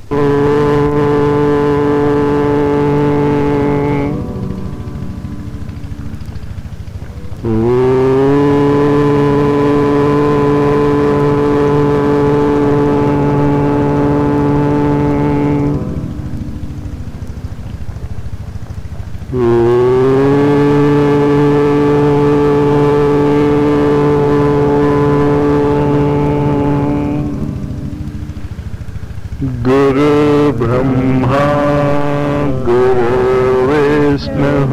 गुरु ब्रह्मा गुरु विष्णुः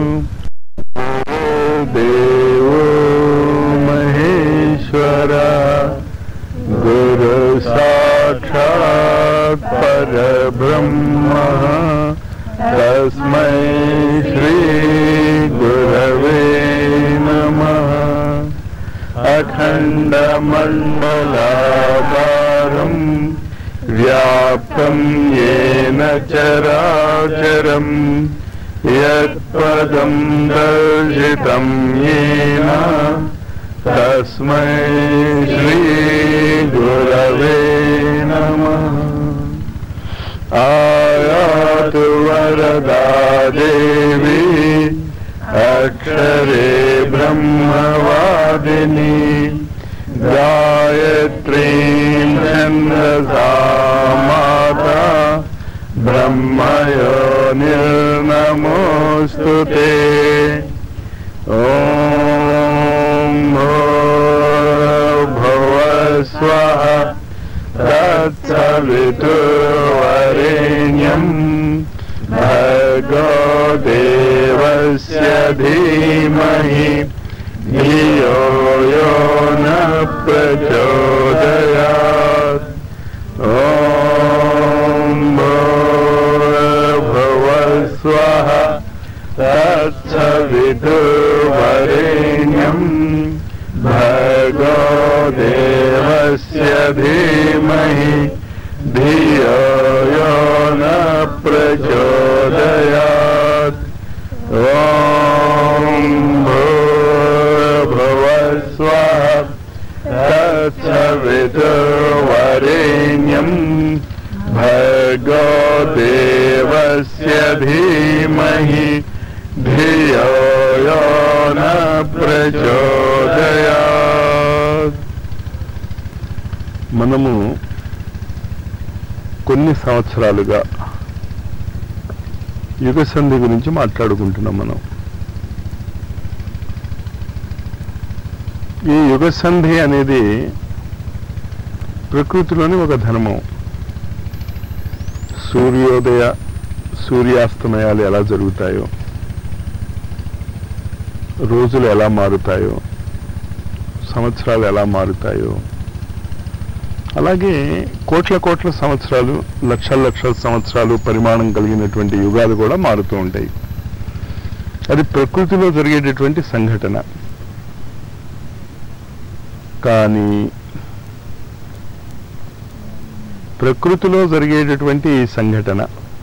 देवो महेश्वरा गुरु साक्षात् परब्रह्मः तस्मै श्रीगुरवे नमः अखण्डमण्डलाकारम् व्याप्तं येन चराचरम् यत्पदं दर्शितं येन तस्मै श्रीगुरवे नमः आयातु वरदा देवी अक्षरे ब्रह्मवादिनी गायत्रीं छन्दसा माता ब्रह्मयो निर्नमोऽस्तु ते ॐ भुवस्वः तत्सवितुर्वरेण्यम् भगो देवस्य धीमहि धियो यो न प्रचोदयात् ॐ भुवस्वः तत्सवितुर्वरेण्यम् भगो देवस्य धीमहि धियो यो न प्रचोदयात् ॐ भुवस्वः तत्सवितुर्वरेण्यम् भगो देवस्य धीमहि धियो यो न ప్రచోదయాత్ మనము కొన్ని సంవత్సరాలుగా యుగ సంధి గురించి మాట్లాడుకుంటున్నాం మనం ఈ యుగ సంధి అనేది ప్రకృతిలోని ఒక ధర్మం సూర్యోదయ సూర్యాస్తమయాలు ఎలా జరుగుతాయో రోజులు ఎలా మారుతాయో సంవత్సరాలు ఎలా మారుతాయో అలాగే కోట్ల కోట్ల సంవత్సరాలు లక్షల లక్షల సంవత్సరాలు పరిమాణం కలిగినటువంటి యుగాలు కూడా మారుతూ ఉంటాయి అది ప్రకృతిలో జరిగేటటువంటి సంఘటన కానీ ప్రకృతిలో జరిగేటటువంటి ఈ సంఘటన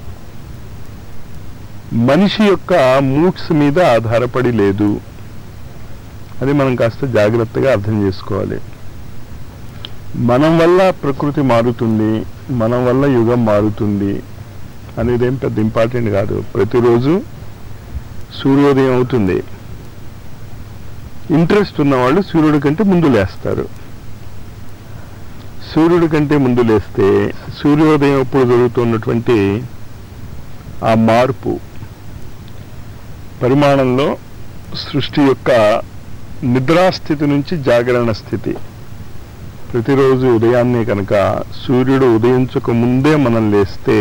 మనిషి యొక్క మూడ్స్ మీద ఆధారపడి లేదు అది మనం కాస్త జాగ్రత్తగా అర్థం చేసుకోవాలి మనం వల్ల ప్రకృతి మారుతుంది మనం వల్ల యుగం మారుతుంది అనేదేం పెద్ద ఇంపార్టెంట్ కాదు ప్రతిరోజు సూర్యోదయం అవుతుంది ఇంట్రెస్ట్ ఉన్నవాళ్ళు సూర్యుడి కంటే ముందు లేస్తారు సూర్యుడి కంటే ముందు లేస్తే సూర్యోదయం అప్పుడు జరుగుతున్నటువంటి ఆ మార్పు పరిమాణంలో సృష్టి యొక్క నిద్రాస్థితి నుంచి జాగరణ స్థితి ప్రతిరోజు ఉదయాన్నే కనుక సూర్యుడు ఉదయించక ముందే మనం లేస్తే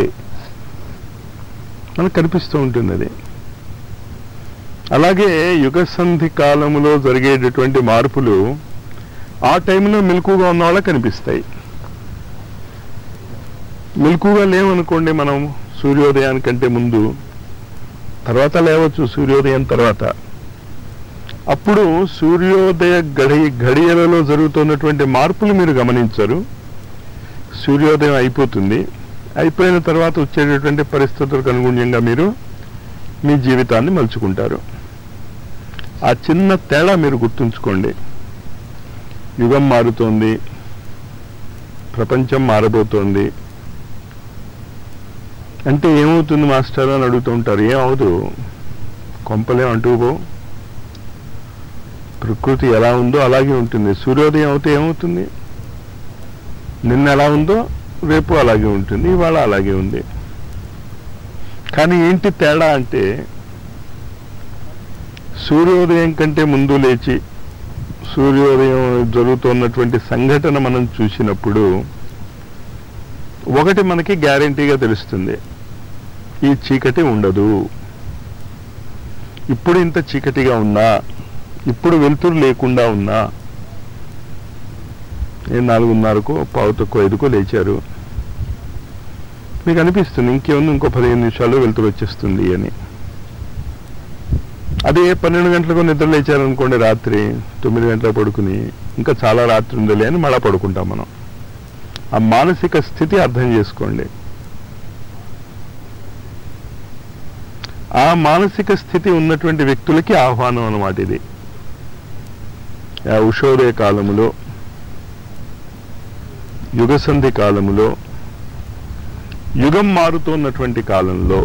మనకు కనిపిస్తూ ఉంటుంది అది అలాగే యుగ సంధి కాలములో జరిగేటటువంటి మార్పులు ఆ టైంలో మెలకుగా ఉన్న వాళ్ళకి కనిపిస్తాయి మెలకుగా లేవనుకోండి మనం సూర్యోదయానికంటే ముందు తర్వాత లేవచ్చు సూర్యోదయం తర్వాత అప్పుడు సూర్యోదయ గడి గడియలలో జరుగుతున్నటువంటి మార్పులు మీరు గమనించరు సూర్యోదయం అయిపోతుంది అయిపోయిన తర్వాత వచ్చేటటువంటి పరిస్థితులకు అనుగుణ్యంగా మీరు మీ జీవితాన్ని మలుచుకుంటారు ఆ చిన్న తేడా మీరు గుర్తుంచుకోండి యుగం మారుతోంది ప్రపంచం మారబోతోంది అంటే ఏమవుతుంది మాస్టర్ అని అడుగుతూ ఉంటారు ఏమవుదు కొంపలేం అంటుపో ప్రకృతి ఎలా ఉందో అలాగే ఉంటుంది సూర్యోదయం అవుతే ఏమవుతుంది నిన్న ఎలా ఉందో రేపు అలాగే ఉంటుంది ఇవాళ అలాగే ఉంది కానీ ఏంటి తేడా అంటే సూర్యోదయం కంటే ముందు లేచి సూర్యోదయం జరుగుతున్నటువంటి సంఘటన మనం చూసినప్పుడు ఒకటి మనకి గ్యారంటీగా తెలుస్తుంది ఈ చీకటి ఉండదు ఇప్పుడు ఇంత చీకటిగా ఉన్నా ఇప్పుడు వెలుతురు లేకుండా ఉన్నా ఏ నాలుగున్నరకు పావు తక్కువ ఐదుకో లేచారు మీకు అనిపిస్తుంది ఇంకేముంది ఇంకో పదిహేను నిమిషాలు వెలుతురు వచ్చేస్తుంది అని అదే పన్నెండు గంటలకు నిద్ర లేచారనుకోండి రాత్రి తొమ్మిది గంటలకు పడుకుని ఇంకా చాలా రాత్రి ఉందిలే అని మళ్ళా పడుకుంటాం మనం ఆ మానసిక స్థితి అర్థం చేసుకోండి ఆ మానసిక స్థితి ఉన్నటువంటి వ్యక్తులకి ఆహ్వానం అన్నమాట ఇది ఆ ఉషోదయ కాలములో యుగసంధి కాలములో యుగం మారుతున్నటువంటి కాలంలో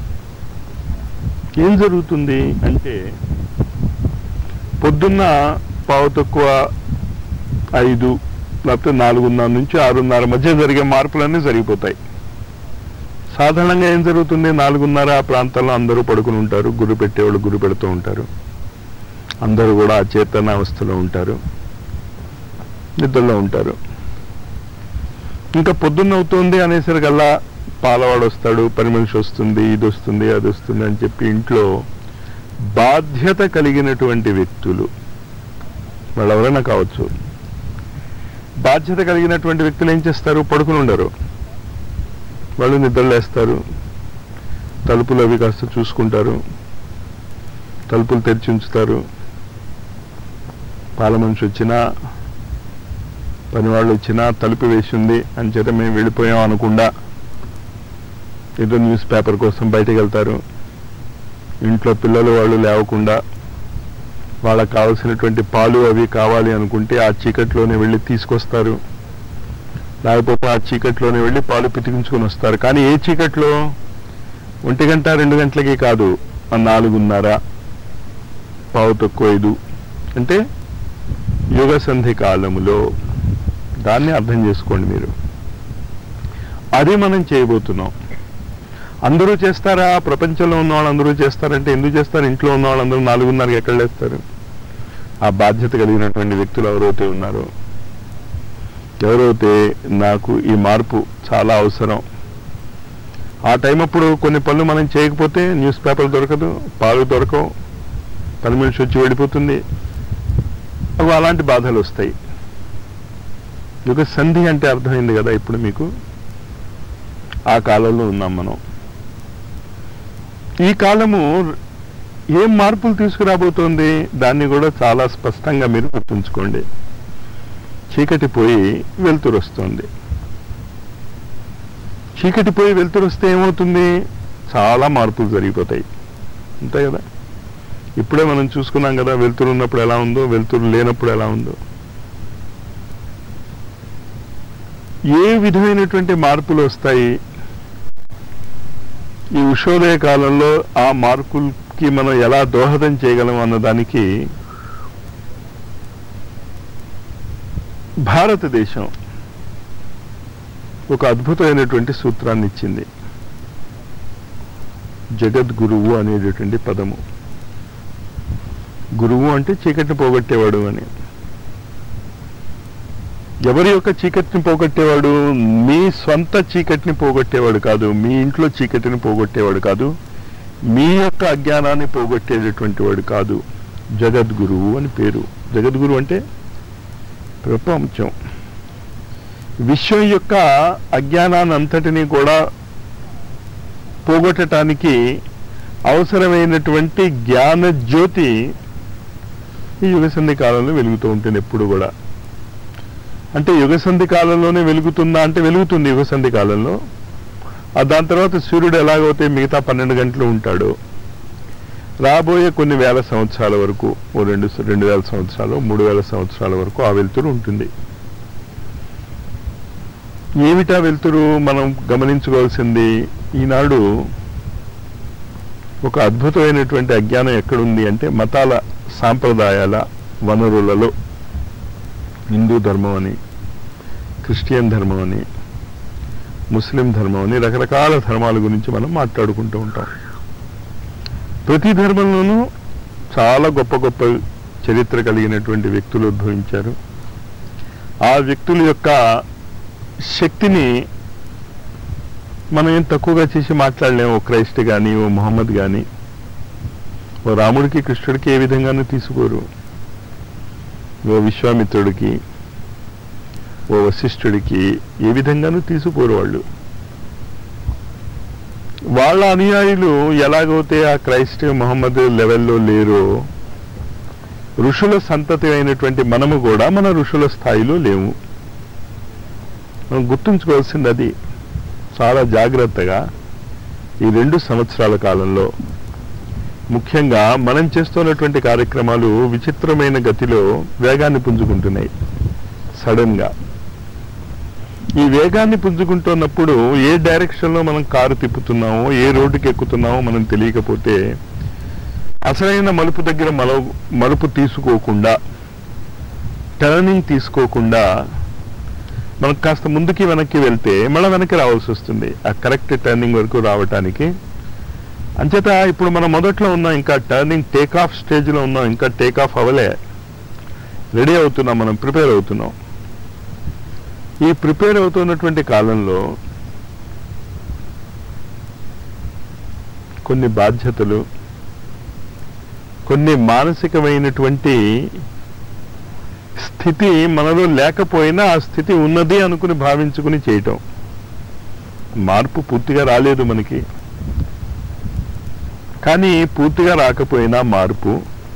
ఏం జరుగుతుంది అంటే పొద్దున్న పావు తక్కువ ఐదు లేకపోతే నాలుగున్నర నుంచి ఆరున్నర మధ్య జరిగే మార్పులన్నీ జరిగిపోతాయి సాధారణంగా ఏం జరుగుతుంది నాలుగున్నర ఆ ప్రాంతాల్లో అందరూ పడుకుని ఉంటారు గురి పెట్టేవాళ్ళు గురి పెడుతూ ఉంటారు అందరూ కూడా అచేతనావస్థలో ఉంటారు నిద్రలో ఉంటారు ఇంకా పొద్దున్న అవుతుంది అనేసరికల్లా పాలవాడు వస్తాడు పని మనిషి వస్తుంది ఇది వస్తుంది అది వస్తుంది అని చెప్పి ఇంట్లో బాధ్యత కలిగినటువంటి వ్యక్తులు వాళ్ళు ఎవరైనా కావచ్చు బాధ్యత కలిగినటువంటి వ్యక్తులు ఏం చేస్తారు పడుకుని ఉండరు వాళ్ళు నిద్రలేస్తారు తలుపులు అవి కాస్త చూసుకుంటారు తలుపులు తెరిచి ఉంచుతారు పాల మనిషి వచ్చినా పనివాళ్ళు వచ్చినా తలుపు వేసి ఉంది అని చేత మేము వెళ్ళిపోయాం అనకుండా ఏదో న్యూస్ పేపర్ కోసం బయటకు వెళ్తారు ఇంట్లో పిల్లలు వాళ్ళు లేవకుండా వాళ్ళకి కావాల్సినటువంటి పాలు అవి కావాలి అనుకుంటే ఆ చీకట్లోనే వెళ్ళి తీసుకొస్తారు లేకపోతే ఆ చీకట్లోనే వెళ్ళి పాలు పితికించుకొని వస్తారు కానీ ఏ చీకట్లో ఒంటి గంట రెండు గంటలకి కాదు ఆ నాలుగున్నర పావు తక్కువ ఐదు అంటే యుగ సంధి కాలములో దాన్ని అర్థం చేసుకోండి మీరు అది మనం చేయబోతున్నాం అందరూ చేస్తారా ప్రపంచంలో ఉన్న వాళ్ళందరూ చేస్తారంటే ఎందుకు చేస్తారు ఇంట్లో ఉన్న వాళ్ళందరూ నాలుగున్నరకి ఎక్కడ లేస్తారు ఆ బాధ్యత కలిగినటువంటి వ్యక్తులు ఎవరైతే ఉన్నారో ఎవరైతే నాకు ఈ మార్పు చాలా అవసరం ఆ టైం అప్పుడు కొన్ని పనులు మనం చేయకపోతే న్యూస్ పేపర్ దొరకదు పాలు దొరకవు పని మనిషి వచ్చి వెళ్ళిపోతుంది అవి అలాంటి బాధలు వస్తాయి యుగ సంధి అంటే అర్థమైంది కదా ఇప్పుడు మీకు ఆ కాలంలో ఉన్నాం మనం ఈ కాలము ఏం మార్పులు తీసుకురాబోతోంది దాన్ని కూడా చాలా స్పష్టంగా మీరు గుర్తుంచుకోండి చీకటి పోయి వెలుతురు వస్తుంది చీకటి పోయి వెలుతురు వస్తే ఏమవుతుంది చాలా మార్పులు జరిగిపోతాయి అంతే కదా ఇప్పుడే మనం చూసుకున్నాం కదా వెలుతురు ఉన్నప్పుడు ఎలా ఉందో వెలుతురు లేనప్పుడు ఎలా ఉందో ఏ విధమైనటువంటి మార్పులు వస్తాయి ఈ ఉషోదయ కాలంలో ఆ మార్పులకి మనం ఎలా దోహదం చేయగలం అన్నదానికి భారతదేశం ఒక అద్భుతమైనటువంటి సూత్రాన్ని ఇచ్చింది జగద్గురువు అనేటటువంటి పదము గురువు అంటే చీకటిని పోగొట్టేవాడు అని ఎవరి యొక్క చీకటిని పోగొట్టేవాడు మీ స్వంత చీకటిని పోగొట్టేవాడు కాదు మీ ఇంట్లో చీకటిని పోగొట్టేవాడు కాదు మీ యొక్క అజ్ఞానాన్ని పోగొట్టేటటువంటి వాడు కాదు జగద్గురువు అని పేరు జగద్గురు అంటే ప్రపంచం విశ్వం యొక్క అజ్ఞానాన్ని అంతటినీ కూడా పోగొట్టడానికి అవసరమైనటువంటి జ్ఞాన జ్యోతి ఈ యుగసంధి కాలంలో వెలుగుతూ ఉంటుంది ఎప్పుడు కూడా అంటే యుగసంధి కాలంలోనే వెలుగుతుందా అంటే వెలుగుతుంది యుగసంధి కాలంలో ఆ దాని తర్వాత సూర్యుడు ఎలాగైతే మిగతా పన్నెండు గంటలు ఉంటాడో రాబోయే కొన్ని వేల సంవత్సరాల వరకు ఓ రెండు రెండు వేల సంవత్సరాలు మూడు వేల సంవత్సరాల వరకు ఆ వెలుతురు ఉంటుంది ఏమిటా వెలుతురు మనం గమనించుకోవాల్సింది ఈనాడు ఒక అద్భుతమైనటువంటి అజ్ఞానం ఎక్కడుంది అంటే మతాల సాంప్రదాయాల వనరులలో హిందూ ధర్మం అని క్రిస్టియన్ ధర్మం అని ముస్లిం ధర్మం అని రకరకాల ధర్మాల గురించి మనం మాట్లాడుకుంటూ ఉంటాం ప్రతి ధర్మంలోనూ చాలా గొప్ప గొప్ప చరిత్ర కలిగినటువంటి వ్యక్తులు ఉద్భవించారు ఆ వ్యక్తుల యొక్క శక్తిని మనం ఏం తక్కువగా చేసి మాట్లాడలేము ఓ క్రైస్ట్ కానీ ఓ మొహమ్మద్ కానీ ఓ రాముడికి కృష్ణుడికి ఏ విధంగానూ తీసుకోరు ఓ విశ్వామిత్రుడికి ఓ వశిష్ఠుడికి ఏ విధంగానూ తీసుకోరు వాళ్ళు వాళ్ళ అనుయాయులు ఎలాగైతే ఆ క్రైస్ట్ మొహమ్మద్ లెవెల్లో లేరో ఋషుల సంతతి అయినటువంటి మనము కూడా మన ఋషుల స్థాయిలో లేము మనం గుర్తుంచుకోవాల్సింది అది చాలా జాగ్రత్తగా ఈ రెండు సంవత్సరాల కాలంలో ముఖ్యంగా మనం చేస్తున్నటువంటి కార్యక్రమాలు విచిత్రమైన గతిలో వేగాన్ని పుంజుకుంటున్నాయి సడన్ గా ఈ వేగాన్ని పుంజుకుంటున్నప్పుడు ఏ డైరెక్షన్ లో మనం కారు తిప్పుతున్నామో ఏ రోడ్డుకి ఎక్కుతున్నామో మనం తెలియకపోతే అసలైన మలుపు దగ్గర మల మలుపు తీసుకోకుండా టర్నింగ్ తీసుకోకుండా మనం కాస్త ముందుకి వెనక్కి వెళ్తే మళ్ళీ వెనక్కి రావాల్సి వస్తుంది ఆ కరెక్ట్ టర్నింగ్ వరకు రావటానికి అంచేత ఇప్పుడు మనం మొదట్లో ఉన్నాం ఇంకా టర్నింగ్ టేక్ ఆఫ్ స్టేజ్లో ఉన్నాం ఇంకా టేక్ ఆఫ్ అవ్వలే రెడీ అవుతున్నాం మనం ప్రిపేర్ అవుతున్నాం ఈ ప్రిపేర్ అవుతున్నటువంటి కాలంలో కొన్ని బాధ్యతలు కొన్ని మానసికమైనటువంటి స్థితి మనలో లేకపోయినా ఆ స్థితి ఉన్నది అనుకుని భావించుకుని చేయటం మార్పు పూర్తిగా రాలేదు మనకి కానీ పూర్తిగా రాకపోయినా మార్పు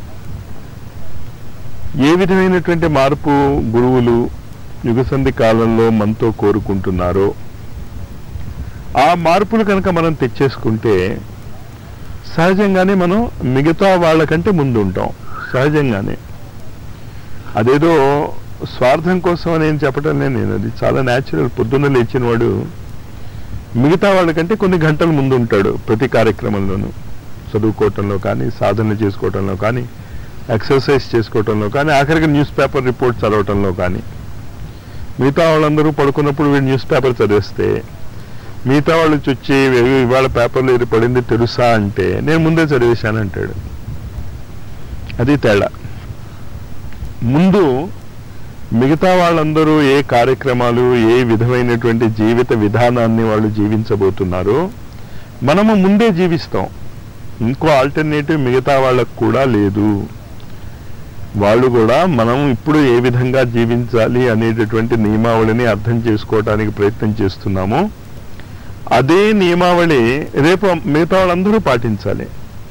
ఏ విధమైనటువంటి మార్పు గురువులు యుగసంధి కాలంలో మనతో కోరుకుంటున్నారో ఆ మార్పులు కనుక మనం తెచ్చేసుకుంటే సహజంగానే మనం మిగతా వాళ్ళకంటే ముందు ఉంటాం సహజంగానే అదేదో స్వార్థం కోసం నేను చెప్పడం లేదు నేను అది చాలా న్యాచురల్ పొద్దున్న లేచిన వాడు మిగతా వాళ్ళకంటే కొన్ని గంటల ముందు ఉంటాడు ప్రతి కార్యక్రమంలోనూ చదువుకోవటంలో కానీ సాధన చేసుకోవటంలో కానీ ఎక్సర్సైజ్ చేసుకోవటంలో కానీ ఆఖరికి న్యూస్ పేపర్ రిపోర్ట్ చదవటంలో కానీ మిగతా వాళ్ళందరూ పడుకున్నప్పుడు వీడు న్యూస్ పేపర్ చదివేస్తే మిగతా వాళ్ళు వచ్చి "ఇవి- ఇవాళ పేపర్లో ఇది పడింది తెలుసా అంటే నేను ముందే చదివేశాను అంటాడు అది తేడా ముందు మిగతా వాళ్ళందరూ ఏ కార్యక్రమాలు ఏ విధమైనటువంటి జీవిత విధానాన్ని వాళ్ళు జీవించబోతున్నారో మనము ముందే జీవిస్తాం ఇంకో ఆల్టర్నేటివ్ మిగతా వాళ్ళకు కూడా లేదు వాళ్ళు కూడా మనం ఇప్పుడు ఏ విధంగా జీవించాలి అనేటటువంటి నియమావళిని అర్థం చేసుకోవడానికి ప్రయత్నం చేస్తున్నాము అదే నియమావళి రేపు మిగతా వాళ్ళందరూ పాటించాలి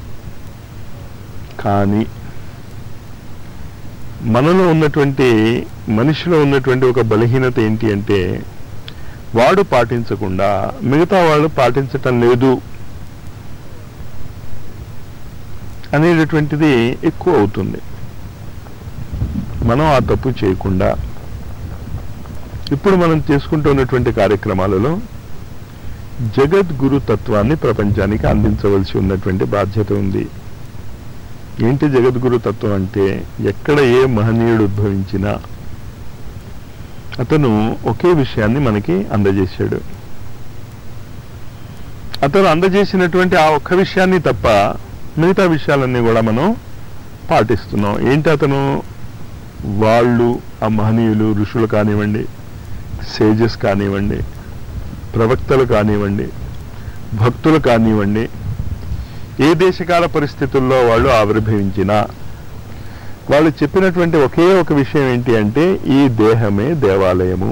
కానీ మనలో ఉన్నటువంటి మనిషిలో ఉన్నటువంటి ఒక బలహీనత ఏంటి అంటే వాడు పాటించకుండా మిగతా వాళ్ళు పాటించటం లేదు అనేటటువంటిది ఎక్కువ అవుతుంది మనం ఆ తప్పు చేయకుండా ఇప్పుడు మనం చేసుకుంటున్నటువంటి కార్యక్రమాలలో జగద్గురు తత్వాన్ని ప్రపంచానికి అందించవలసి ఉన్నటువంటి బాధ్యత ఉంది ఏంటి జగద్గురు తత్వం అంటే ఎక్కడ ఏ మహనీయుడు ఉద్భవించినా అతను ఒకే విషయాన్ని మనకి అందజేశాడు అతను అందజేసినటువంటి ఆ ఒక్క విషయాన్ని తప్ప మిగతా విషయాలన్నీ కూడా మనం పాటిస్తున్నాం ఏంటి అతను వాళ్ళు ఆ మహనీయులు ఋషులు కానివ్వండి సేజెస్ కానివ్వండి ప్రవక్తలు కానివ్వండి భక్తులు కానివ్వండి ఏ దేశకాల పరిస్థితుల్లో వాళ్ళు ఆవిర్భవించినా వాళ్ళు చెప్పినటువంటి ఒకే ఒక విషయం ఏంటి అంటే ఈ దేహమే దేవాలయము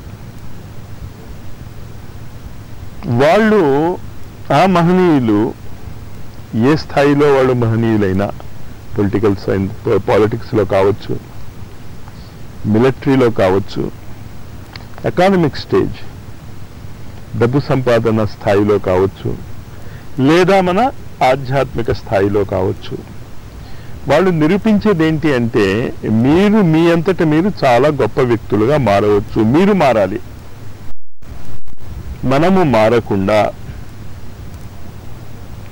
వాళ్ళు ఆ మహనీయులు ఏ స్థాయిలో వాళ్ళు మహనీయులైనా పొలిటికల్ సైన్స్ పాలిటిక్స్లో కావచ్చు మిలిటరీలో కావచ్చు ఎకానమిక్ స్టేజ్ డబ్బు సంపాదన స్థాయిలో కావచ్చు లేదా మన ఆధ్యాత్మిక స్థాయిలో కావచ్చు వాళ్ళు నిరూపించేది ఏంటి అంటే మీరు మీ అంతట మీరు చాలా గొప్ప వ్యక్తులుగా మారవచ్చు మీరు మారాలి మనము మారకుండా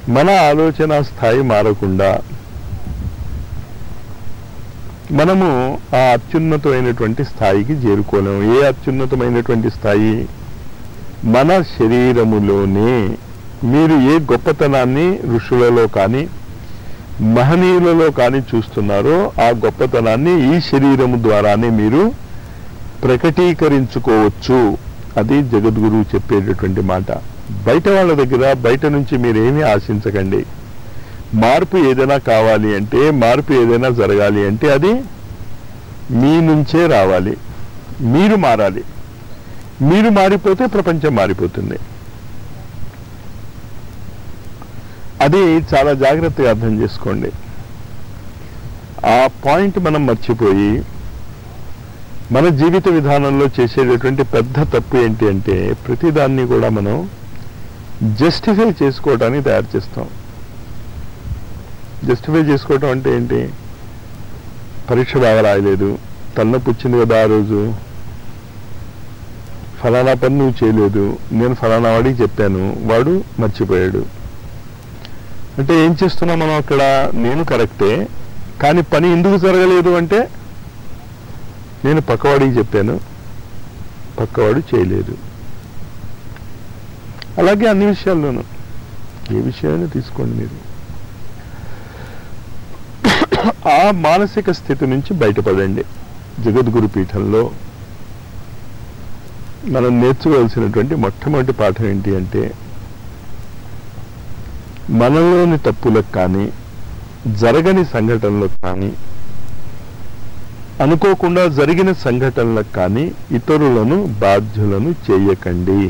మన ఆలోచన స్థాయి మారకుండా మనము ఆ అత్యున్నతమైనటువంటి స్థాయికి చేరుకోలేము ఏ అత్యున్నతమైనటువంటి స్థాయి మన శరీరములోనే మీరు ఏ గొప్పతనాన్ని ఋషులలో కానీ మహనీయులలో కానీ చూస్తున్నారో ఆ గొప్పతనాన్ని ఈ శరీరము ద్వారానే మీరు ప్రకటీకరించుకోవచ్చు అది జగద్గురువు చెప్పేటటువంటి మాట బయట వాళ్ళ దగ్గర బయట నుంచి మీరేమీ ఆశించకండి మార్పు ఏదైనా కావాలి అంటే మార్పు ఏదైనా జరగాలి అంటే అది మీ నుంచే రావాలి మీరు మారాలి మీరు మారిపోతే ప్రపంచం మారిపోతుంది అది చాలా జాగ్రత్తగా అర్థం చేసుకోండి ఆ పాయింట్ మనం మర్చిపోయి మన జీవిత విధానంలో చేసేటటువంటి పెద్ద తప్పు ఏంటి అంటే ప్రతిదాన్ని కూడా మనం జస్టిఫై చేసుకోవడానికి తయారు చేస్తాం జస్టిఫై చేసుకోవటం అంటే ఏంటి పరీక్ష బాగా రాయలేదు తలనొప్పి వచ్చింది కదా ఆ రోజు ఫలానా పని నువ్వు చేయలేదు నేను ఫలానా వాడికి చెప్పాను వాడు మర్చిపోయాడు అంటే ఏం చేస్తున్నాం మనం అక్కడ నేను కరెక్టే కానీ పని ఎందుకు జరగలేదు అంటే నేను పక్కవాడికి చెప్పాను పక్కవాడు చేయలేదు అలాగే అన్ని విషయాల్లోనూ ఏ విషయాన్ని తీసుకోండి మీరు ఆ మానసిక స్థితి నుంచి బయటపడండి జగద్గురు పీఠంలో మనం నేర్చుకోవాల్సినటువంటి మొట్టమొదటి పాఠం ఏంటి అంటే మనలోని తప్పులకు కానీ జరగని సంఘటనలకు కానీ అనుకోకుండా జరిగిన సంఘటనలకు కానీ ఇతరులను బాధ్యులను చేయకండి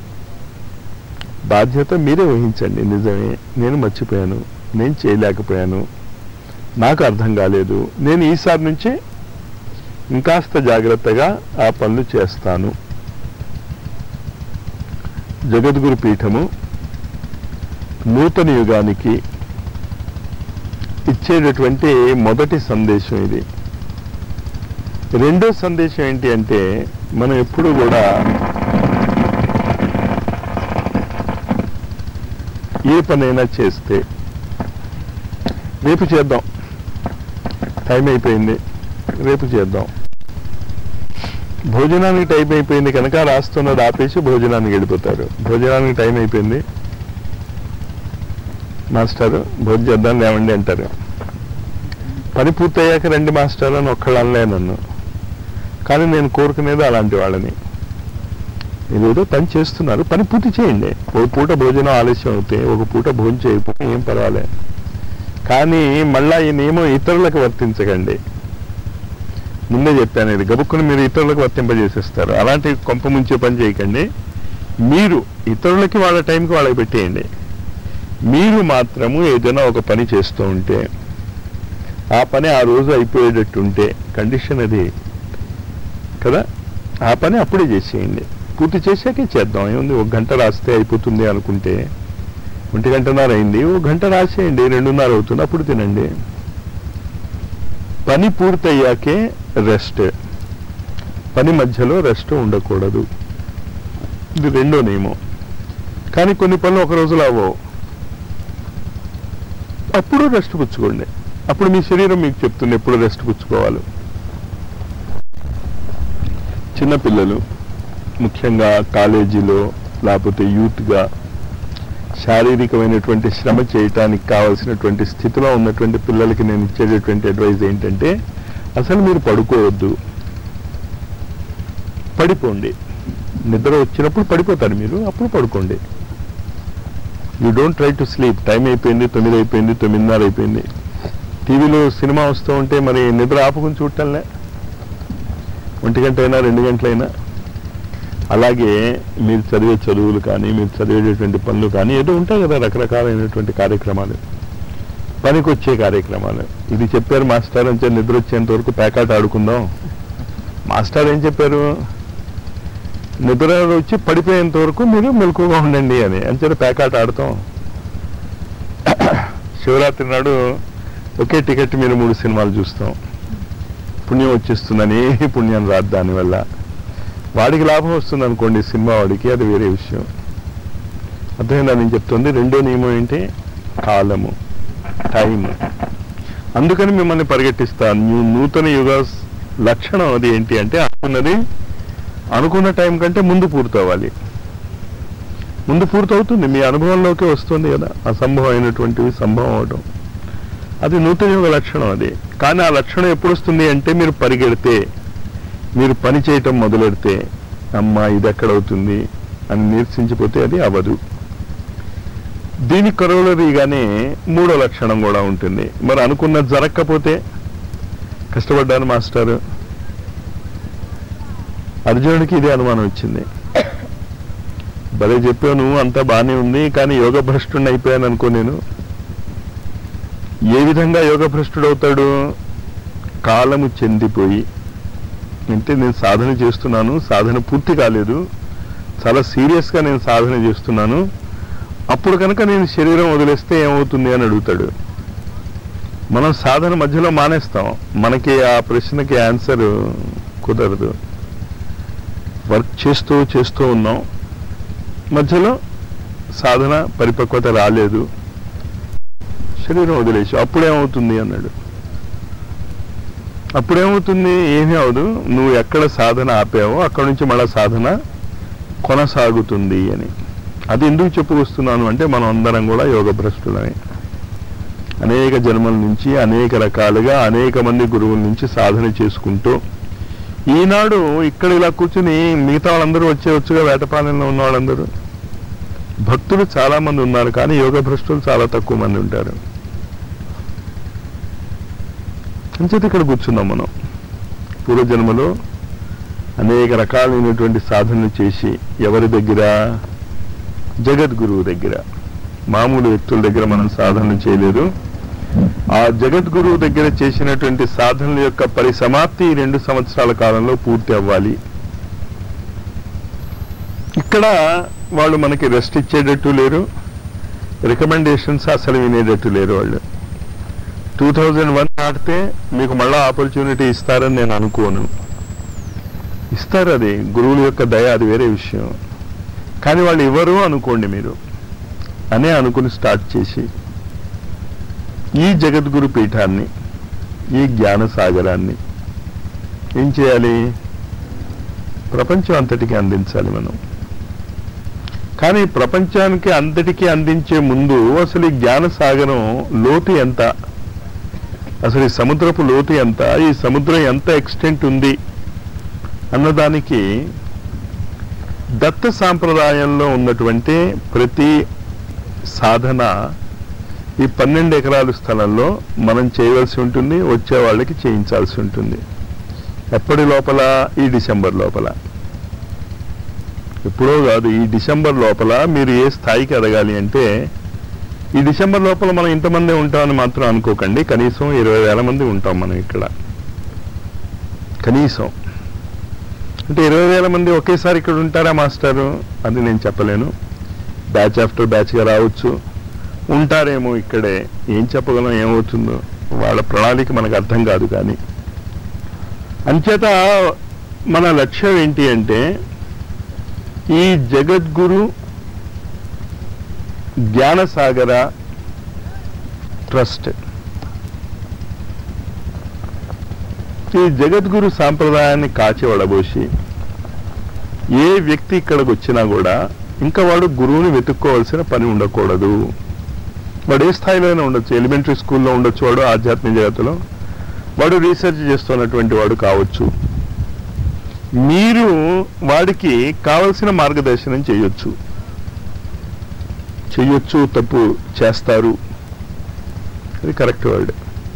బాధ్యత మీరే వహించండి నిజమే నేను మర్చిపోయాను నేను చేయలేకపోయాను నాకు అర్థం కాలేదు నేను ఈసారి నుంచి ఇంకాస్త జాగ్రత్తగా ఆ పనులు చేస్తాను జగద్గురు పీఠము నూతన యుగానికి ఇచ్చేటటువంటి మొదటి సందేశం ఇది రెండో సందేశం ఏంటి అంటే మనం ఎప్పుడు కూడా ఏ పనైనా చేస్తే రేపు చేద్దాం టైం అయిపోయింది రేపు చేద్దాం భోజనానికి టైం అయిపోయింది కనుక రాస్తున్నది ఆపేసి భోజనానికి వెళ్ళిపోతారు భోజనానికి టైం అయిపోయింది మాస్టర్ భోజనం చేద్దాం లేవండి అంటారు పని పూర్తయ్యాక రండి మాస్టర్ అని ఒక్కళ్ళు అనలే నన్ను కానీ నేను కోరుకునేది అలాంటి వాళ్ళని మీరు ఏదో పని చేస్తున్నారు పని పూర్తి చేయండి ఒక పూట భోజనం ఆలస్యం అవుతే ఒక పూట భోజనం చేయకపోతే ఏం పర్వాలే కానీ మళ్ళా ఈ నియమం ఇతరులకు వర్తించకండి ముందే చెప్పాను ఇది గబుక్కుని మీరు ఇతరులకు వర్తింపజేసేస్తారు అలాంటి కొంప ముంచే పని చేయకండి మీరు ఇతరులకి వాళ్ళ టైంకి వాళ్ళకి పెట్టేయండి మీరు మాత్రము ఏదైనా ఒక పని చేస్తూ ఉంటే ఆ పని ఆ రోజు అయిపోయేటట్టు ఉంటే కండిషన్ అది కదా ఆ పని అప్పుడే చేసేయండి పూర్తి చేశాకే చేద్దాం ఏముంది ఒక గంట రాస్తే అయిపోతుంది అనుకుంటే ఒంటి గంటన్నర అయింది ఒక గంట రాసేయండి రెండున్నర అవుతుంది అప్పుడు తినండి పని పూర్తయ్యాకే రెస్ట్ పని మధ్యలో రెస్ట్ ఉండకూడదు ఇది రెండో నియమం కానీ కొన్ని పనులు ఒక రోజులో అవ్వవు అప్పుడు రెస్ట్ పుచ్చుకోండి అప్పుడు మీ శరీరం మీకు చెప్తుంది ఎప్పుడు రెస్ట్ పుచ్చుకోవాలి చిన్నపిల్లలు ముఖ్యంగా కాలేజీలో లేకపోతే యూత్గా శారీరకమైనటువంటి శ్రమ చేయటానికి కావలసినటువంటి స్థితిలో ఉన్నటువంటి పిల్లలకి నేను ఇచ్చేటటువంటి అడ్వైజ్ ఏంటంటే అసలు మీరు పడుకోవద్దు పడిపోండి నిద్ర వచ్చినప్పుడు పడిపోతారు మీరు అప్పుడు పడుకోండి you don't try to sleep time అయిపోయింది తొమ్మిది అయిపోయింది తొమ్మిదిన్నర అయిపోయింది టీవీలో సినిమా వస్తూ ఉంటే మరి నిద్ర ఆపుకుని చూడటంలే ఒంటి గంట అయినా రెండు గంటలైనా అలాగే మీరు చదివే చదువులు కానీ మీరు చదివేటటువంటి పనులు కానీ ఏదో ఉంటాయి కదా రకరకాలైనటువంటి కార్యక్రమాలు పనికొచ్చే కార్యక్రమాలు ఇది చెప్పారు మాస్టర్ అంటే నిద్ర వచ్చేంత వరకు ప్యాకాట్ ఆడుకుందాం మాస్టర్ ఏం చెప్పారు నిద్ర వచ్చి పడిపోయేంత వరకు మీరు మెలకుగా ఉండండి అని అంచేత ప్యాకాట్ ఆడతాం శివరాత్రి నాడు ఒకే టికెట్ మీరు మూడు సినిమాలు చూస్తాం పుణ్యం వచ్చేస్తుందని పుణ్యం రాదు దానివల్ల వాడికి లాభం వస్తుంది అనుకోండి సినిమా వాడికి అది వేరే విషయం అర్థమైందా నేను చెప్తుంది రెండో నియమం ఏంటి కాలము టైం అందుకని మిమ్మల్ని పరిగెట్టిస్తా న్యూ- నూతన యుగ స్- లక్షణం అది ఏంటి అంటే అనుకున్నది అనుకున్న టైం కంటే ముందు పూర్తవ్వాలి ముందు పూర్తవుతుంది మీ అనుభవంలోకి వస్తుంది కదా అసంభవం అయినటువంటివి సంభవం అవడం అది నూతన యుగ లక్షణం అది కానీ ఆ లక్షణం ఎప్పుడు వస్తుంది అంటే మీరు పరిగెడితే మీరు పని చేయటం మొదలెడితే అమ్మా ఇది ఎక్కడవుతుంది అని నిరసించిపోతే అది అవదు దీని కరోలరీగానే మూడో లక్షణం కూడా ఉంటుంది మరి అనుకున్నది జరగకపోతే కష్టపడ్డాను మాస్టర్ అర్జునుడికి ఇదే అనుమానం వచ్చింది భలే చెప్పావు నువ్వు అంతా బానే ఉంది కానీ యోగ భ్రష్టుని అయిపోయాను అనుకో నేను ఏ విధంగా యోగ భ్రష్టుడు అవుతాడు కాలము చెందిపోయి అంటే నేను సాధన చేస్తున్నాను సాధన పూర్తి కాలేదు చాలా సీరియస్గా నేను సాధన చేస్తున్నాను అప్పుడు కనుక నేను శరీరం వదిలేస్తే ఏమవుతుంది అని అడుగుతాడు మనం సాధన మధ్యలో మానేస్తాం మనకి ఆ ప్రశ్నకి ఆన్సర్ కుదరదు వర్క్ చేస్తూ చేస్తూ ఉన్నాం మధ్యలో సాధన పరిపక్వత రాలేదు శరీరం వదిలేసి అప్పుడేమవుతుంది అన్నాడు అప్పుడేమవుతుంది ఏమీ అవదు నువ్వు ఎక్కడ సాధన ఆపావో అక్కడ నుంచి మళ్ళా సాధన కొనసాగుతుంది అని అది ఎందుకు చెప్పుకొస్తున్నాను అంటే మనం అందరం కూడా యోగ భ్రష్టులమే అనేక జన్మల నుంచి అనేక రకాలుగా అనేక మంది గురువుల నుంచి సాధన చేసుకుంటూ ఈనాడు ఇక్కడ ఇలా కూర్చుని మిగతా వాళ్ళందరూ వచ్చేవచ్చుగా వేటపాలెంలో ఉన్న వాళ్ళందరూ భక్తులు చాలా మంది ఉన్నారు కానీ యోగ భ్రష్టులు చాలా తక్కువ మంది ఉంటారు అంచేత ఇక్కడ కూర్చున్నాం మనం పూర్వజన్మలో అనేక రకాలైనటువంటి సాధనలు చేసి ఎవరి దగ్గర జగద్గురువు దగ్గర మామూలు వ్యక్తుల దగ్గర మనం సాధనలు చేయలేదు ఆ జగద్గురువు దగ్గర చేసినటువంటి సాధనల యొక్క పరిసమాప్తి ఈ రెండు సంవత్సరాల కాలంలో పూర్తి అవ్వాలి ఇక్కడ వాళ్ళు మనకి రెస్ట్ ఇచ్చేటట్టు లేరు రికమెండేషన్స్ అసలు వినేటట్టు లేరు వాళ్ళు టూ థౌజండ్ వన్ ఆడితే మీకు మళ్ళా ఆపర్చునిటీ ఇస్తారని నేను అనుకోను ఇస్తారు అది గురువుల యొక్క దయ అది వేరే విషయం కానీ వాళ్ళు ఇవ్వరు అనుకోండి మీరు అనే అనుకుని స్టార్ట్ చేసి ఈ జగద్గురు పీఠాన్ని ఈ జ్ఞాన సాగరాన్ని ఏం చేయాలి ప్రపంచం అంతటికి అందించాలి మనం కానీ ప్రపంచానికి అంతటికి అందించే ముందు అసలు ఈ జ్ఞాన సాగరం లోతు ఎంత అసలు ఈ సముద్రపు లోతు ఎంత ఈ సముద్రం ఎంత ఎక్స్టెంట్ ఉంది అన్నదానికి దత్త సాంప్రదాయంలో ఉన్నటువంటి ప్రతి సాధన ఈ పన్నెండు ఎకరాల స్థలంలో మనం చేయవలసి ఉంటుంది వచ్చే వాళ్ళకి చేయించాల్సి ఉంటుంది ఎప్పటి లోపల ఈ డిసెంబర్ లోపల ఎప్పుడో కాదు ఈ డిసెంబర్ లోపల మీరు ఏ స్థాయికి ఎదగాలి అంటే ఈ డిసెంబర్ లోపల మనం ఇంతమంది ఉంటామని మాత్రం అనుకోకండి కనీసం ఇరవై వేల మంది ఉంటాం మనం ఇక్కడ కనీసం అంటే ఇరవై వేల మంది ఒకేసారి ఇక్కడ ఉంటారా మాస్టారు అది నేను చెప్పలేను బ్యాచ్ ఆఫ్టర్ బ్యాచ్గా రావచ్చు ఉంటారేమో ఇక్కడే ఏం చెప్పగలం ఏమవుతుందో వాళ్ళ ప్రణాళిక మనకు అర్థం కాదు కానీ అంచేత మన లక్ష్యం ఏంటి అంటే ఈ జగద్గురు జ్ఞానసాగర ట్రస్ట్ ఈ జగద్గురు సాంప్రదాయాన్ని కాచి వడబోసి ఏ వ్యక్తి ఇక్కడికి వచ్చినా కూడా ఇంకా వాడు గురువుని వెతుక్కోవాల్సిన పని ఉండకూడదు వాడు ఏ స్థాయిలోనే ఉండొచ్చు ఎలిమెంటరీ స్కూల్లో ఉండొచ్చు వాడు ఆధ్యాత్మిక జగత్తులో వాడు రీసెర్చ్ చేస్తున్నటువంటి వాడు కావచ్చు మీరు వాడికి కావలసిన మార్గదర్శనం చేయొచ్చు చెయ్యొచ్చు తప్పు చేస్తారు అది కరెక్ట్ వర్డ్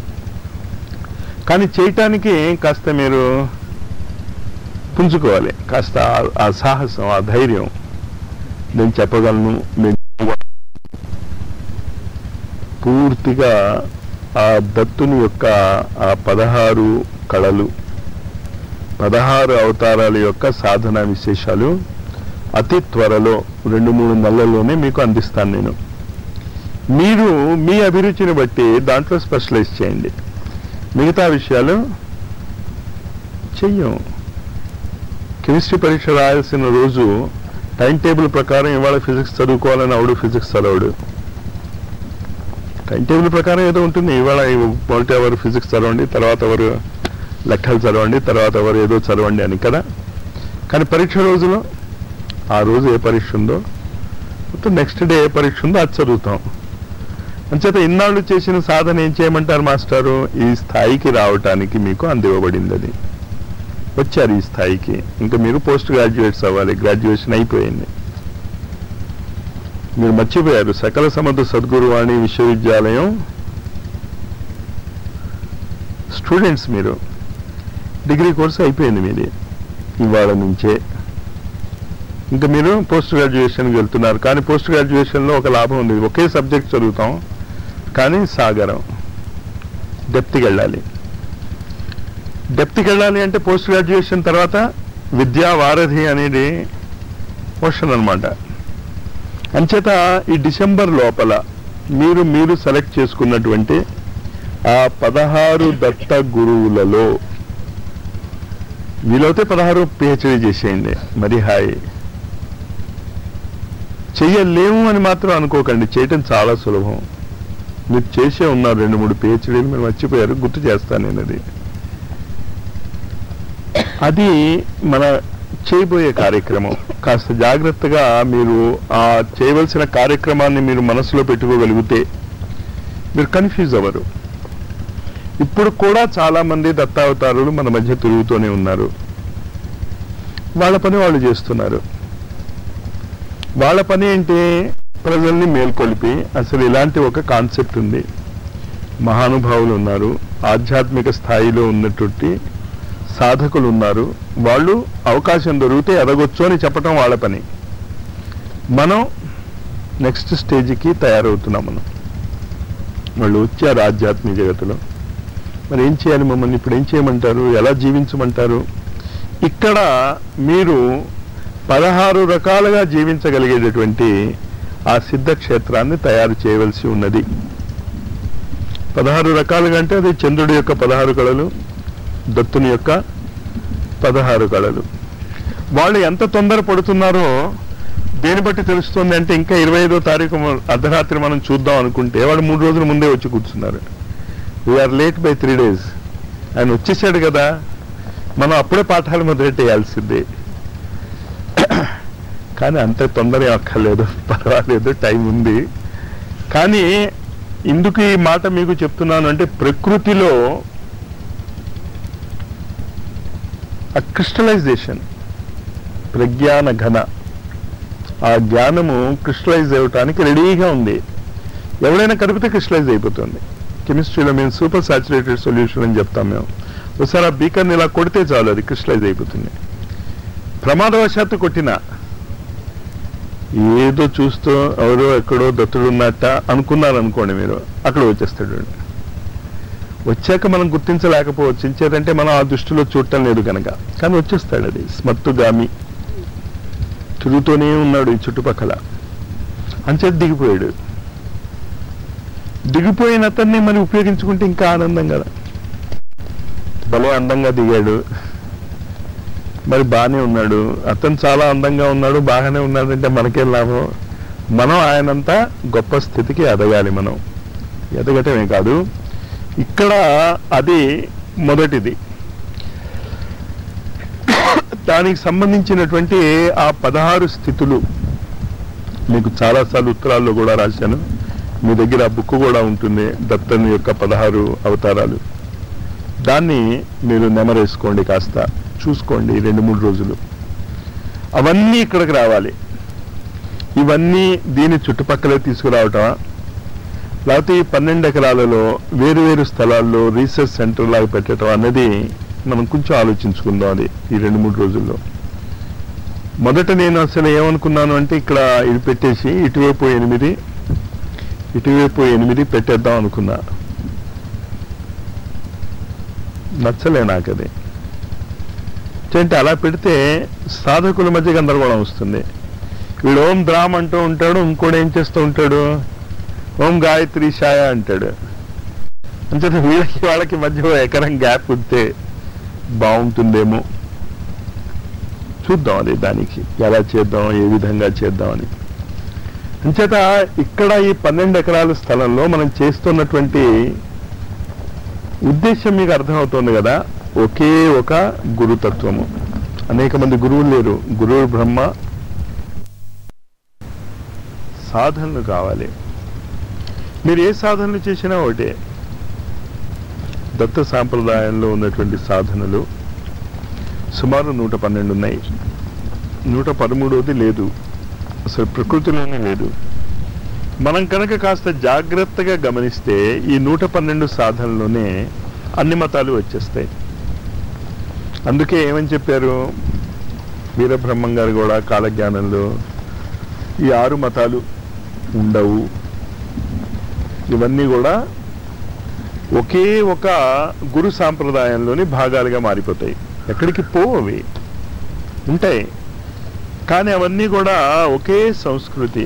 కానీ చేయటానికి కాస్త మీరు పుంజుకోవాలి కాస్త ఆ- ఆ సాహసం ఆ ధైర్యం నేను చెప్పగలను నేను పూర్తిగా ఆ దత్తుని యొక్క ఆ పదహారు కళలు పదహారు అవతారాల యొక్క సాధన విశేషాలు అతి త్వరలో రెండు మూడు నెలల్లోనే మీకు అందిస్తాను నేను మీరు మీ అభిరుచిని బట్టి దాంట్లో స్పెషలైజ్ చేయండి మిగతా విషయాలు చెయ్యం కెమిస్ట్రీ పరీక్ష రాయాల్సిన రోజు టైం టేబుల్ ప్రకారం ఇవాళ ఫిజిక్స్ చదువుకోవాలని అవుడు ఫిజిక్స్ చదవడు టైం టేబుల్ ప్రకారం ఏదో ఉంటుంది ఇవాళ మొదటి ఎవరు ఫిజిక్స్ చదవండి తర్వాత ఎవరు లెక్కలు చదవండి తర్వాత ఎవరు ఏదో చదవండి అని కదా కానీ పరీక్ష రోజులో ఆ రోజు ఏ పరీక్ష ఉందో మొత్తం నెక్స్ట్ డే ఏ పరీక్ష ఉందో అది చదువుతాం అంచేత ఇన్నాళ్ళు చేసిన సాధన ఏం చేయమంటారు మాస్టారు ఈ స్థాయికి రావటానికి మీకు అందివ్వబడింది అది వచ్చారు ఈ స్థాయికి ఇంకా మీరు పోస్ట్ గ్రాడ్యుయేట్స్ అవ్వాలి గ్రాడ్యుయేషన్ అయిపోయింది మీరు మర్చిపోయారు సకల సమర్థ సద్గురువాణి విశ్వవిద్యాలయం స్టూడెంట్స్ మీరు డిగ్రీ కోర్సు అయిపోయింది మీది ఇవాళ నుంచే ఇంకా మీరు పోస్ట్ గ్రాడ్యుయేషన్కి వెళ్తున్నారు కానీ పోస్ట్ గ్రాడ్యుయేషన్లో ఒక లాభం ఉంది ఒకే సబ్జెక్ట్ చదువుతాం కానీ సాగరం డెప్త్కి వెళ్ళాలి డెప్త్కి వెళ్ళాలి అంటే పోస్ట్ గ్రాడ్యుయేషన్ తర్వాత విద్యా వారధి అనేది క్వశ్చన్ అనమాట అంచేత ఈ డిసెంబర్ లోపల మీరు మీరు సెలెక్ట్ చేసుకున్నటువంటి ఆ పదహారు దత్త గురువులలో వీలైతే పదహారు పిహెచ్డీ చేసేయండి మరి హాయ్ చెయ్యలేము అని మాత్రం అనుకోకండి చేయటం చాలా సులభం మీరు చేసే ఉన్నారు రెండు మూడు పిహెచ్డీలు మీరు మర్చిపోయారు గుర్తు చేస్తాను నేను అది అది మన చేయబోయే కార్యక్రమం కాస్త జాగ్రత్తగా మీరు ఆ చేయవలసిన కార్యక్రమాన్ని మీరు మనసులో పెట్టుకోగలిగితే మీరు కన్ఫ్యూజ్ అవ్వరు ఇప్పుడు కూడా చాలా మంది దత్తావతారులు మన మధ్య తిరుగుతూనే ఉన్నారు వాళ్ళ పని వాళ్ళు చేస్తున్నారు వాళ్ళ పని ఏంటి ప్రజల్ని మేల్కొల్పి అసలు ఇలాంటి ఒక కాన్సెప్ట్ ఉంది మహానుభావులు ఉన్నారు ఆధ్యాత్మిక స్థాయిలో ఉన్నటువంటి సాధకులు ఉన్నారు వాళ్ళు అవకాశం దొరికితే ఎదగొచ్చు అని చెప్పటం వాళ్ళ పని మనం నెక్స్ట్ స్టేజ్కి తయారవుతున్నాం మనం వాళ్ళు వచ్చారు ఆధ్యాత్మిక జగత్తులో మరి ఏం చేయాలి మమ్మల్ని ఇప్పుడు ఏం చేయమంటారు ఎలా జీవించమంటారు ఇక్కడ మీరు పదహారు రకాలుగా జీవించగలిగేటటువంటి ఆ సిద్ధ క్షేత్రాన్ని తయారు చేయవలసి ఉన్నది పదహారు రకాలుగా అంటే అది చంద్రుడి యొక్క పదహారు కళలు దత్తుని యొక్క పదహారు కళలు వాళ్ళు ఎంత తొందర పడుతున్నారో దేని బట్టి తెలుస్తుంది అంటే ఇంకా ఇరవై ఐదో తారీఖు మ- అర్ధరాత్రి మనం చూద్దాం అనుకుంటే వాళ్ళు మూడు రోజుల ముందే వచ్చి కూర్చున్నారు we're late by three days ఆయన వచ్చేసాడు కదా మనం అప్పుడే పాఠాలు మొదలెట్టేయాల్సిందే కానీ అంత తొందర ఏం అక్కర్లేదు పర్వాలేదు టైం ఉంది కానీ ఇందుకు ఈ మాట మీకు చెప్తున్నాను అంటే ప్రకృతిలో ఆ క్రిస్టలైజేషన్ ప్రజ్ఞాన ఘన ఆ జ్ఞానము క్రిస్టలైజ్ అవ్వటానికి రెడీగా ఉంది ఎవరైనా కలిపితే క్రిస్టలైజ్ అయిపోతుంది కెమిస్ట్రీలో మేము సూపర్ సాచురేటెడ్ సొల్యూషన్ అని చెప్తాం మేము ఒకసారి ఆ బీకర్ని ఇలా కొడితే చాలు అది క్రిస్టలైజ్ అయిపోతుంది ప్రమాదవశాత్తు కొట్టినా ఏదో చూస్తూ ఎవరో ఎక్కడో దత్తుడు ఉన్నట్ట అనుకున్నారు అనుకోండి మీరు అక్కడ వచ్చేస్తాడు వాడు. వచ్చాక మనం గుర్తించలేకపోవచ్చు ఇంచేదంటే మనం ఆ దృష్టిలో చూడటం లేదు కనుక కానీ వచ్చేస్తాడు అది స్మత్తుగామి తిరుగుతూనే ఉన్నాడు ఈ చుట్టుపక్కల అంచేత దిగిపోయాడు దిగిపోయిన అతన్ని మరి ఉపయోగించుకుంటే ఇంకా ఆనందం కదా భలే అందంగా దిగాడు మరి బాగానే ఉన్నాడు అతను చాలా అందంగా ఉన్నాడు బాగానే ఉన్నాడు అంటే మనకేం లాభం మనం ఆయనంతా గొప్ప స్థితికి ఎదగాలి మనం ఎదగటమే కాదు ఇక్కడ అది మొదటిది దానికి సంబంధించినటువంటి ఆ పదహారు స్థితులు మీకు చాలాసార్లు ఉత్తరాల్లో కూడా రాశాను మీ దగ్గర ఆ బుక్ కూడా ఉంటుంది దత్తని యొక్క పదహారు అవతారాలు దాన్ని మీరు నెమరేసుకోండి కాస్త చూసుకోండి ఈ రెండు మూడు రోజులు అవన్నీ ఇక్కడికి రావాలి ఇవన్నీ దీని చుట్టుపక్కలే తీసుకురావటమా లేకపోతే ఈ పన్నెండు ఎకరాలలో వేరు వేరు స్థలాల్లో రీసెర్చ్ సెంటర్ లాగా పెట్టడం అనేది మనం కొంచెం ఆలోచించుకుందాం అది ఈ రెండు మూడు రోజుల్లో మొదట నేను అసలు ఏమనుకున్నాను అంటే ఇక్కడ ఇది పెట్టేసి ఇటువైపు ఎనిమిది ఇటువైపు ఎనిమిది పెట్టేద్దాం అనుకున్నా నచ్చలే నాకు అది అంటే అలా పెడితే సాధకుల మధ్య గందరగోళం వస్తుంది వీడు ఓం ద్రామ్ అంటూ ఉంటాడు ఇంకోటి ఏం చేస్తూ ఉంటాడు ఓం గాయత్రి షాయ అంటాడు అంటే వీళ్ళకి వాళ్ళకి మధ్య ఓ ఎకరం గ్యాప్ ఉంటే బాగుంటుందేమో చూద్దాం అది దానికి ఎలా చేద్దాం ఏ విధంగా చేద్దాం అని అంచేత ఇక్కడ ఈ పన్నెండు ఎకరాల స్థలంలో మనం చేస్తున్నటువంటి ఉద్దేశం మీకు అర్థమవుతోంది కదా ఒకే ఒక గురుతత్వము అనేక మంది గురువులు లేరు గురువు బ్రహ్మ సాధనలు కావాలి మీరు ఏ సాధనలు చేసినా ఒకటే దత్త సాంప్రదాయంలో ఉన్నటువంటి సాధనలు సుమారు నూట పన్నెండు ఉన్నాయి నూట పదమూడవది లేదు అసలు ప్రకృతిలోనే లేదు మనం కనుక కాస్త జాగ్రత్తగా గమనిస్తే ఈ నూట పన్నెండు సాధనలోనే అన్ని మతాలు వచ్చేస్తాయి అందుకే ఏమని చెప్పారు వీరబ్రహ్మం గారు కూడా కాలజ్ఞానంలో ఈ ఆరు మతాలు ఉండవు ఇవన్నీ కూడా ఒకే ఒక గురు సాంప్రదాయంలోని భాగాలుగా మారిపోతాయి ఎక్కడికి పోవు అవి ఉంటాయి కానీ అవన్నీ కూడా ఒకే సంస్కృతి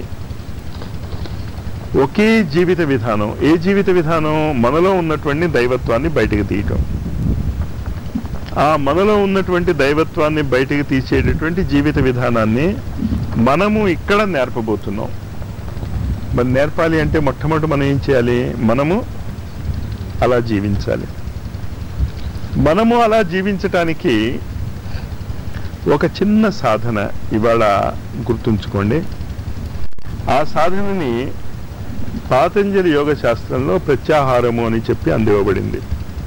ఒకే జీవిత విధానం ఏ జీవిత విధానం మనలో ఉన్నటువంటి దైవత్వాన్ని బయటికి తీయటం ఆ మనలో ఉన్నటువంటి దైవత్వాన్ని బయటికి తీసేటటువంటి జీవిత విధానాన్ని మనము ఇక్కడ నేర్పబోతున్నాం మరి నేర్పాలి అంటే మొట్టమొదటి మనం ఏం చేయాలి మనము అలా జీవించాలి మనము అలా జీవించటానికి ఒక చిన్న సాధన ఇవాళ గుర్తుంచుకోండి ఆ సాధనని పాతంజలి యోగ శాస్త్రంలో ప్రత్యాహారము అని చెప్పి అందివ్వబడింది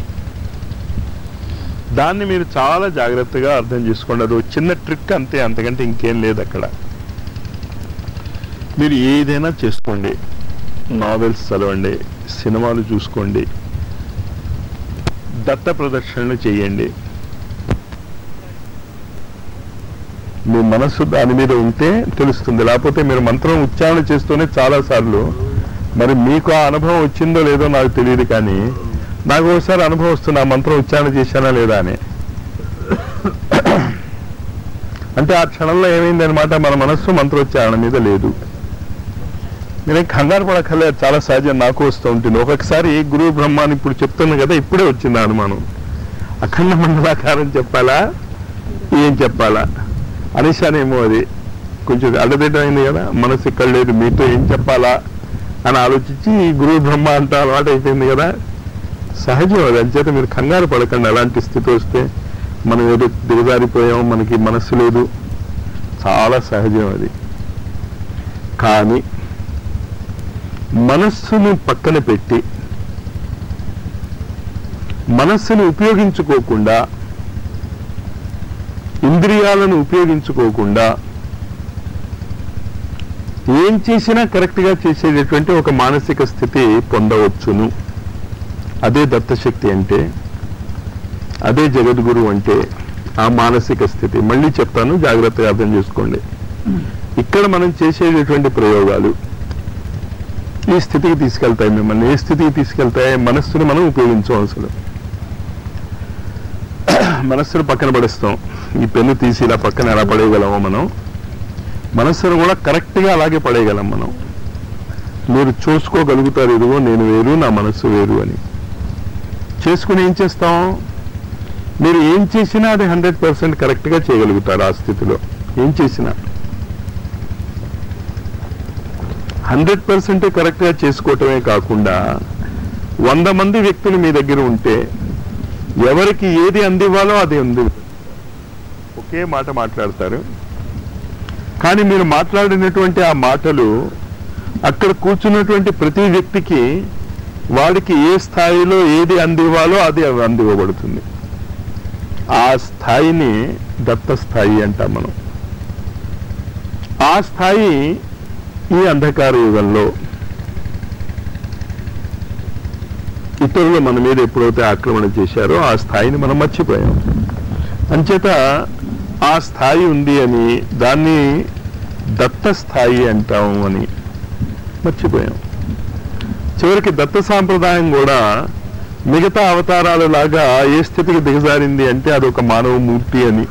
దాన్ని మీరు చాలా జాగ్రత్తగా అర్థం చేసుకోండి అది ఒక చిన్న ట్రిక్ అంతే అంతకంటే ఇంకేం లేదు అక్కడ మీరు ఏదైనా చేసుకోండి నావెల్స్ చదవండి సినిమాలు చూసుకోండి దత్త ప్రదర్శనలు చేయండి మీ మనస్సు దాని మీద ఉంటే తెలుస్తుంది లేకపోతే మీరు మంత్రం ఉచ్చారణ చేస్తూనే చాలా సార్లు మరి మీకు ఆ అనుభవం వచ్చిందో లేదో నాకు తెలియదు కానీ నాకు ఒకసారి అనుభవం వస్తుంది ఆ మంత్రం ఉచ్చారణ చేశానా లేదా అని అంటే ఆ క్షణంలో ఏమైందనమాట మన మనస్సు మంత్రోచ్చారణ మీద లేదు నేనేం కంగారు పడక్కర్లేదు చాలా సహజం నాకు వస్తూ ఉంటుంది ఒక్కొక్కసారి గురువు బ్రహ్మాన్ని ఇప్పుడు చెప్తున్నా కదా ఇప్పుడే వచ్చింది ఆ అనుమానం అఖండ మండలాకారం చెప్పాలా ఏం చెప్పాలా అనేసానేమో అది కొంచెం అడ్డదిడ్డమైంది కదా మనసు ఇక్కడ లేదు మీతో ఏం చెప్పాలా అని ఆలోచించి ఈ గురువు బ్రహ్మ అంట అలవాటు అయిపోయింది కదా సహజం అది అంచేత మీరు కంగారు పడకండి అలాంటి స్థితి వస్తే మనం ఏదో దిగజారిపోయాం మనకి మనస్సు లేదు చాలా సహజం అది కానీ మనస్సును పక్కన పెట్టి మనస్సును ఉపయోగించుకోకుండా ఇంద్రియాలను ఉపయోగించుకోకుండా ఏం చేసినా కరెక్ట్గా చేసేటటువంటి ఒక మానసిక స్థితి పొందవచ్చును అదే దత్తశక్తి అంటే అదే జగద్గురు అంటే ఆ మానసిక స్థితి మళ్ళీ చెప్తాను జాగ్రత్తగా అర్థం చేసుకోండి ఇక్కడ మనం చేసేటటువంటి ప్రయోగాలు ఈ స్థితికి తీసుకెళ్తాయి మిమ్మల్ని ఏ స్థితికి తీసుకెళ్తాయి మనస్సును మనం ఉపయోగించాం అసలు మనస్సును పక్కన పడేస్తాం ఈ పెన్ను తీసి ఇలా పక్కన ఎలా పడేయగలమో మనం మనస్సును కూడా కరెక్ట్గా అలాగే పడేయగలం మనం మీరు చూసుకోగలుగుతారు ఇదిగో నేను వేరు నా మనస్సు వేరు అని చేసుకుని ఏం చేస్తాం మీరు ఏం చేసినా అది హండ్రెడ్ పర్సెంట్ కరెక్ట్గా చేయగలుగుతారు ఆ స్థితిలో ఏం చేసినా హండ్రెడ్ పర్సెంట్ కరెక్ట్గా చేసుకోవటమే కాకుండా వంద మంది వ్యక్తులు మీ దగ్గర ఉంటే ఎవరికి ఏది అందివ్వాలో అది అంది ఒకే మాట మాట్లాడతారు కానీ మీరు మాట్లాడినటువంటి ఆ మాటలు అక్కడ కూర్చున్నటువంటి ప్రతి వ్యక్తికి వాడికి ఏ స్థాయిలో ఏది అందివ్వాలో అది అందివ్వబడుతుంది ఆ స్థాయిని దత్త స్థాయి అంటాం మనం ఆ స్థాయి ఈ అంధకార యుగంలో ఇతరులు మన మీద ఎప్పుడైతే ఆక్రమణ చేశారో ఆ స్థాయిని మనం మర్చిపోయాం అంచేత ఆ స్థాయి ఉంది అని దాన్ని దత్త స్థాయి అంటాం అని మర్చిపోయాం చివరికి దత్త సాంప్రదాయం కూడా మిగతా అవతారాలు లాగా ఏ స్థితికి దిగజారింది అంటే అదొక మానవ మూర్తి అని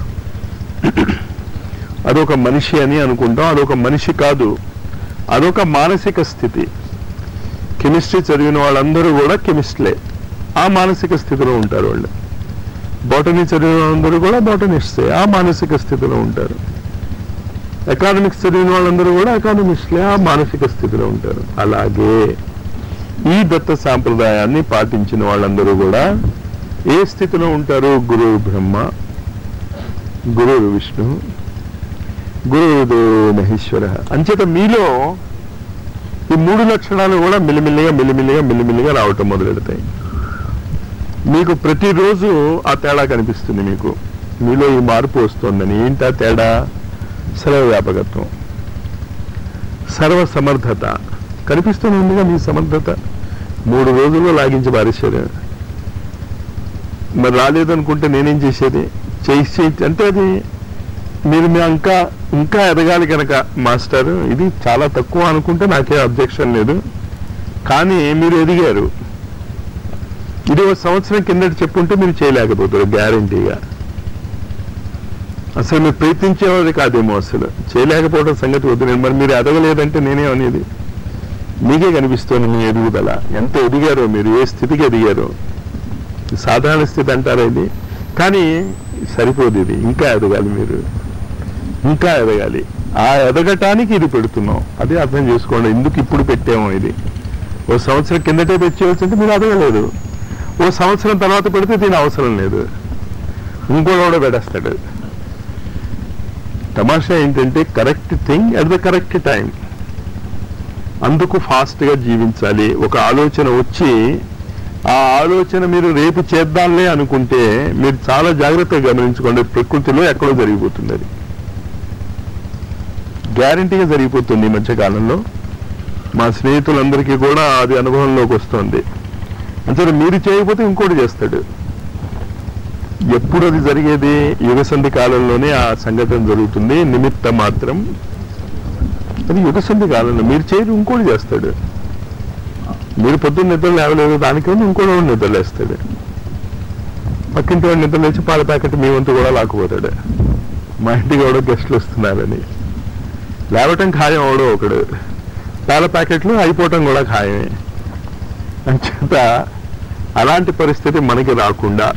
అదొక మనిషి అని అనుకుంటాం అదొక మనిషి కాదు అదొక మానసిక స్థితి కెమిస్ట్రీ చదివిన వాళ్ళందరూ కూడా కెమిస్ట్లే ఆ మానసిక స్థితిలో ఉంటారు వాళ్ళు బాటనీ చదివిన వాళ్ళందరూ కూడా బాటనిస్టే ఆ మానసిక స్థితిలో ఉంటారు ఎకానమిక్స్ చదివిన వాళ్ళందరూ కూడా ఎకానమిస్ట్లే ఆ మానసిక స్థితిలో ఉంటారు అలాగే ఈ దత్త సాంప్రదాయాన్ని పాటించిన వాళ్ళందరూ కూడా ఏ స్థితిలో ఉంటారు గురువు బ్రహ్మ గురువు విష్ణు గురువు మహేశ్వర అంచేత మీలో ఈ మూడు లక్షణాలు కూడా మిల్లిమిల్లిగా మిల్లిమిల్లిగా మిల్లిమిల్లిగా రావటం మొదలెడతాయి మీకు ప్రతిరోజు ఆ తేడా కనిపిస్తుంది మీకు మీలో ఈ మార్పు వస్తుందని ఏంటా తేడా సర్వ వ్యాపకత్వం సర్వ సమర్థత కనిపిస్తూనే ఉందిగా మీ సమర్థత మూడు రోజుల్లో లాగించి పారేశారు మరి రాలేదనుకుంటే నేనేం చేసేది చేసి అంటే అది మీరు మీ ఇంకా ఇంకా ఎదగాలి కనుక మాస్టర్ ఇది చాలా తక్కువ అనుకుంటే నాకే అబ్జెక్షన్ లేదు కానీ మీరు ఎదిగారు ఇది ఒక సంవత్సరం కిందటి చెప్పుంటే మీరు చేయలేకపోతారు గ్యారంటీగా అసలు మీరు ప్రయత్నించేవారు కాదేమో అసలు చేయలేకపోవడం సంగతి వద్దు నేను మరి మీరు ఎదగలేదంటే నేనే అనేది మీకే కనిపిస్తుంది మీ ఎదుగుదల ఎంత ఎదిగారో మీరు ఏ స్థితికి ఎదిగారో సాధారణ స్థితి అంటారా ఇది కానీ సరిపోదు ఇది ఇంకా ఎదగాలి మీరు ఇంకా ఎదగాలి ఆ ఎదగటానికి ఇది పెడుతున్నాం అది అర్థం చేసుకోండి ఎందుకు ఇప్పుడు పెట్టామో ఇది ఓ సంవత్సరం కిందటే పెంచేవచ్చుంటే మీరు ఎదగలేదు ఓ సంవత్సరం తర్వాత పెడితే దీని అవసరం లేదు ఇంకోటి కూడా పెట్టేస్తాడు తమాషా ఏంటంటే correct thing at the correct time అందుకు ఫాస్ట్గా జీవించాలి ఒక ఆలోచన వచ్చి ఆ ఆలోచన మీరు రేపు చేద్దాంలే అనుకుంటే మీరు చాలా జాగ్రత్తగా గమనించుకోండి ప్రకృతిలో ఎక్కడో జరిగిపోతుంది అది గ్యారంటీగా జరిగిపోతుంది ఈ మధ్య కాలంలో మా స్నేహితులందరికీ కూడా అది అనుభవంలోకి వస్తుంది అంటే మీరు చేయకపోతే ఇంకోటి చేస్తాడు ఎప్పుడు అది జరిగేది యుగసంధి కాలంలోనే ఆ సంఘటన జరుగుతుంది నిమిత్త మాత్రం అది యుగసంధి కాలంలో మీరు చేయరు ఇంకోటి చేస్తాడు మీరు పొద్దున్న నిద్ర లేవలేదు దానికి ఇంకోటి వాడు నిద్ర లేస్తాడు పక్కింటి వాడు నిద్ర లేచి పాల ప్యాకెట్ మీ వంతు కూడా లాక్కుపోతాడు మా ఇంటికి ఎవడో గెస్టులు వస్తున్నారని లేవటం ఖాయం అవడో ఒకడు పాల ప్యాకెట్లు అయిపోవటం కూడా ఖాయమే అంచేత అలాంటి పరిస్థితి మనకి రాకుండా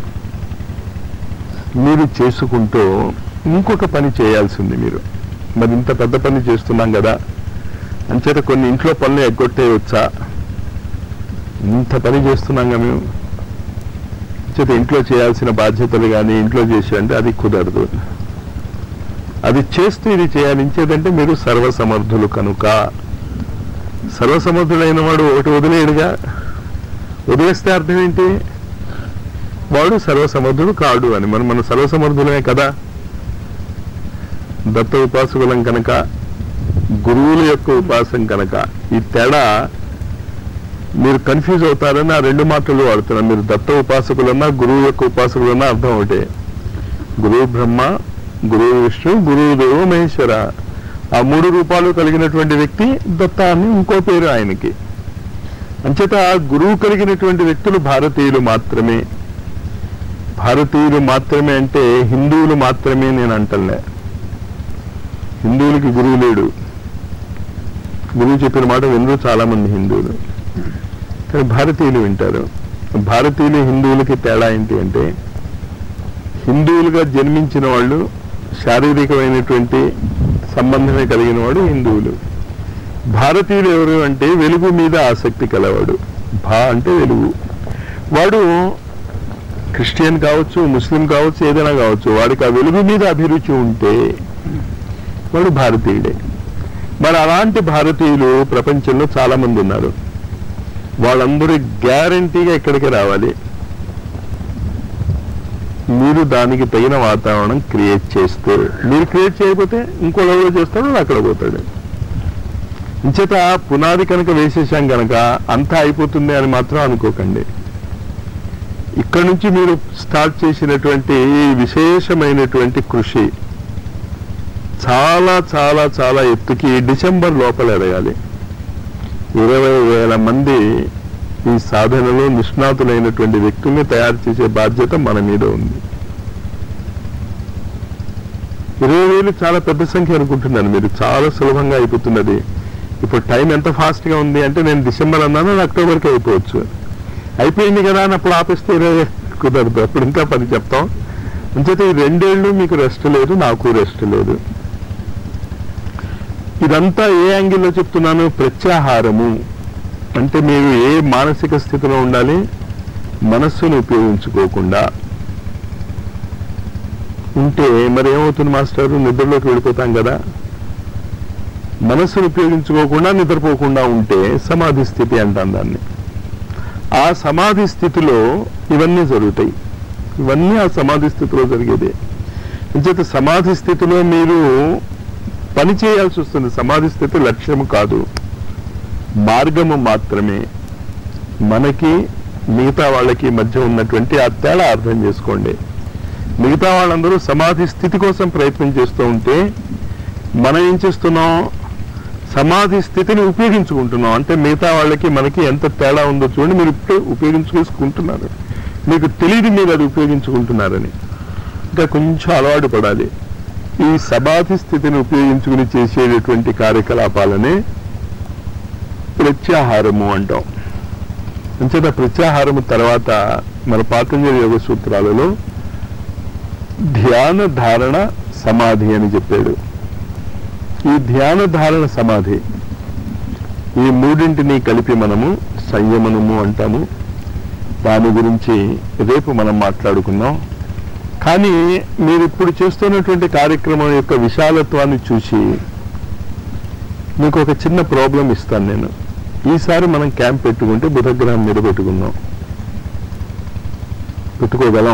మీరు చేసుకుంటూ ఇంకొక పని చేయాల్సింది మీరు మరి ఇంత పెద్ద పని చేస్తున్నాం కదా అంచేత కొన్ని ఇంట్లో పనులు ఎగ్గొట్టేయవచ్చా ఇంత పని చేస్తున్నాంగా మేము చేత ఇంట్లో చేయాల్సిన బాధ్యతలు కానీ ఇంట్లో చేసే అంటే అది కుదరదు అది చేస్తూ ఇది చేయాలించేదంటే మీరు సర్వసమర్థులు కనుక సర్వసమర్థుడైన వాడు ఒకటి వదిలేడుగా వదిలేస్తే అర్థం ఏంటి వాడు సర్వసమర్థుడు కాడు అని మనం మన సర్వసమర్థులమే కదా దత్త ఉపాసకులం కనుక గురువుల యొక్క ఉపాసం కనుక ఈ తేడా మీరు కన్ఫ్యూజ్ అవుతారని ఆ రెండు మాటలు వాడుతున్నారు మీరు దత్త ఉపాసకులన్నా గురువు యొక్క ఉపాసకులన్నా అర్థం ఒకటే గురువు బ్రహ్మ గురువు విష్ణు గురువు దేవు మహేశ్వర ఆ మూడు రూపాలు కలిగినటువంటి వ్యక్తి దత్త అని ఇంకో పేరు ఆయనకి అంచేత గురువు కలిగినటువంటి వ్యక్తులు భారతీయులు మాత్రమే భారతీయులు మాత్రమే అంటే హిందువులు మాత్రమే నేను అంటలే హిందువులకి గురువు లేడు గురువు చెప్పిన మాట వినరు చాలా మంది హిందువులు కానీ భారతీయులు వింటారు భారతీయులు హిందువులకి తేడా ఏంటి అంటే హిందువులుగా జన్మించిన వాళ్ళు శారీరకమైనటువంటి సంబంధమే కలిగిన వాడు హిందువులు భారతీయులు ఎవరు అంటే వెలుగు మీద ఆసక్తి కలవాడు భా అంటే వెలుగు వాడు క్రిస్టియన్ కావచ్చు ముస్లిం కావచ్చు ఏదైనా కావచ్చు వాడికి ఆ వెలుగు మీద అభిరుచి ఉంటే వాడు భారతీయుడే మరి అలాంటి భారతీయులు ప్రపంచంలో చాలా మంది ఉన్నారు వాళ్ళందరూ గ్యారంటీగా ఇక్కడికి రావాలి మీరు దానికి తగిన వాతావరణం క్రియేట్ చేస్తే మీరు క్రియేట్ చేయకపోతే ఇంకో ఎవరో చేస్తాడు వాడు అక్కడ పోతాడు ఇంచేత పునాది కనుక వేసేసాం కనుక అంతా అయిపోతుంది అని మాత్రం అనుకోకండి ఇక్కడ నుంచి మీరు స్టార్ట్ చేసినటువంటి ఈ విశేషమైనటువంటి కృషి చాలా చాలా చాలా ఎత్తుకి డిసెంబర్ లోపల ఎదగాలి ఇరవై వేల మంది ఈ సాధనలో నిష్ణాతులైనటువంటి వ్యక్తుల్ని తయారు చేసే బాధ్యత మన మీద ఉంది ఇరవై వేలు చాలా పెద్ద సంఖ్య అనుకుంటున్నాను మీరు చాలా సులభంగా అయిపోతున్నది ఇప్పుడు టైం ఎంత ఫాస్ట్ గా ఉంది అంటే నేను డిసెంబర్ అన్నాను అది అక్టోబర్కి అయిపోవచ్చు అయిపోయింది కదా అని అప్పుడు ఆపేస్తే ఇరవై కుదరదు అప్పుడు ఇంకా పది చెప్తాం అంచేత ఈ రెండేళ్లు మీకు రెస్ట్ లేదు నాకు రెస్ట్ లేదు ఇదంతా ఏ యాంగిల్లో చెప్తున్నాను ప్రత్యాహారము అంటే మీరు ఏ మానసిక స్థితిలో ఉండాలి మనస్సును ఉపయోగించుకోకుండా ఉంటే మరి ఏమవుతుంది మాస్టర్ నిద్రలోకి వెళ్ళిపోతాం కదా మనస్సును ఉపయోగించుకోకుండా నిద్రపోకుండా ఉంటే సమాధి స్థితి అంటాం దాన్ని ఆ సమాధి స్థితిలో ఇవన్నీ జరుగుతాయి ఇవన్నీ ఆ సమాధి స్థితిలో జరిగేదే అంచేత సమాధి స్థితిలో మీరు పని చేయాల్సి వస్తుంది సమాధి స్థితి లక్ష్యము కాదు మార్గము మాత్రమే మనకి మిగతా వాళ్ళకి మధ్య ఉన్నటువంటి ఆ తేడా అర్థం చేసుకోండి మిగతా వాళ్ళందరూ సమాధి స్థితి కోసం ప్రయత్నం చేస్తూ ఉంటే మనం ఏం చేస్తున్నాం సమాధి స్థితిని ఉపయోగించుకుంటున్నాం అంటే మిగతా వాళ్ళకి మనకి ఎంత తేడా ఉందో చూడండి మీరు ఇప్పుడే ఉపయోగించుకుంటున్నారు మీకు తెలియదు మీరు అది ఉపయోగించుకుంటున్నారని ఇంకా కొంచెం అలవాటు పడాలి ఈ సమాధి స్థితిని ఉపయోగించుకుని చేసేటటువంటి కార్యకలాపాలనే ప్రత్యాహారము అంటాం అంచేత ప్రత్యాహారము తర్వాత మన పాతంజలి యోగ సూత్రాలలో ధ్యాన ధారణ సమాధి అని చెప్పాడు ఈ ధ్యాన ధారణ సమాధి ఈ మూడింటిని కలిపి మనము సంయమనము అంటాము దాని గురించి రేపు మనం మాట్లాడుకుందాం కానీ మీరు ఇప్పుడు చేస్తున్నటువంటి కార్యక్రమం యొక్క విశాలత్వాన్ని చూసి మీకు ఒక చిన్న ప్రాబ్లం ఇస్తాను నేను ఈసారి మనం క్యాంప్ పెట్టుకుంటే బుధగ్రహం మీద పెట్టుకుందాం పెట్టుకోగలం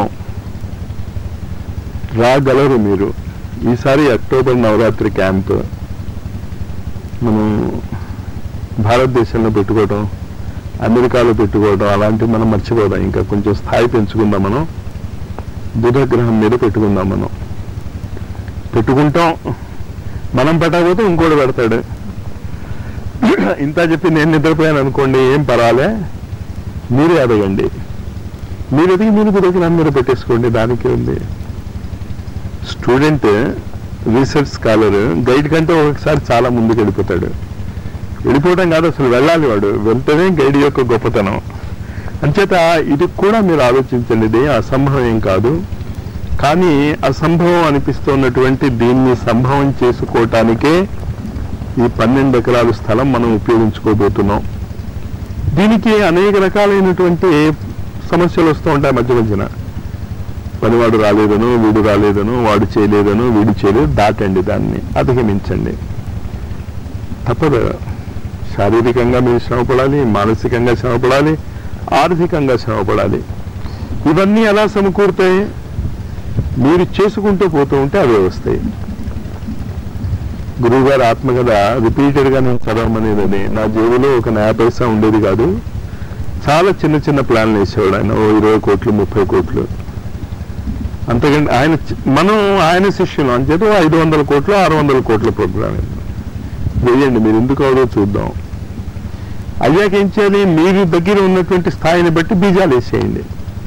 రాగలరు మీరు ఈసారి అక్టోబర్ నవరాత్రి క్యాంప్ మనం భారతదేశంలో పెట్టుకోవడం అమెరికాలో పెట్టుకోవడం అలాంటివి మనం మర్చిపోదాం ఇంకా కొంచెం స్థాయి పెంచుకుందాం మనం బుధగ్రహం మీద పెట్టుకుందాం మనం పెట్టుకుంటాం మనం పెట్టకపోతే ఇంకోటి పెడతాడు ఇంత చెప్పి నేను నిద్రపోయాను అనుకోండి ఏం పర్వాలే మీరే అడగండి మీరు ఎదిగి మీరు బుధగ్రహం మీద పెట్టేసుకోండి దానికి ఉంది స్టూడెంట్ రీసెర్చ్ స్కాలర్ గైడ్ కంటే ఒకసారి చాలా ముందుకు వెళ్ళిపోతాడు వెళ్ళిపోవడం కాదు అసలు వెళ్ళాలి వాడు వెళ్తేనే గైడ్ యొక్క గొప్పతనం అంచేత ఇది కూడా మీరు ఆలోచించండి ఇది అసంభవం ఏం కాదు కానీ అసంభవం అనిపిస్తున్నటువంటి దీన్ని సంభవం చేసుకోవటానికే ఈ పన్నెండు ఎకరాల స్థలం మనం ఉపయోగించుకోబోతున్నాం దీనికి అనేక రకాలైనటువంటి సమస్యలు వస్తూ ఉంటాయి మధ్య మధ్యన పనివాడు రాలేదను వీడు రాలేదను వాడు చేయలేదను వీడు చేయలేదు దాటండి దాన్ని అధిగమించండి తప్పదు శారీరకంగా మీరు శ్రమపడాలి మానసికంగా శ్రమపడాలి ఆర్థికంగా శ్రమపడాలి ఇవన్నీ ఎలా సమకూరుతాయి మీరు చేసుకుంటూ పోతూ ఉంటే అవే వస్తాయి గురువుగారు ఆత్మకథ రిపీటెడ్ గా నేను చదవమనేదని నా జేబులో ఒక నయా పైసా ఉండేది కాదు చాలా చిన్న చిన్న ప్లాన్లు వేసేవాడు ఆయన ఓ ఇరవై కోట్లు ముప్పై కోట్లు అంతకంటే ఆయన చి- మనం ఆయన శిష్యులు అంచేత ఐదు వందల కోట్లు ఆరు వందల కోట్ల ప్రోగ్రామ్ వేయండి మీరు ఎందుకు అవదో చూద్దాం అయ్యాక ఏం చేయాలి మీరు దగ్గర ఉన్నటువంటి స్థాయిని బట్టి బీజాలు వేసేయండి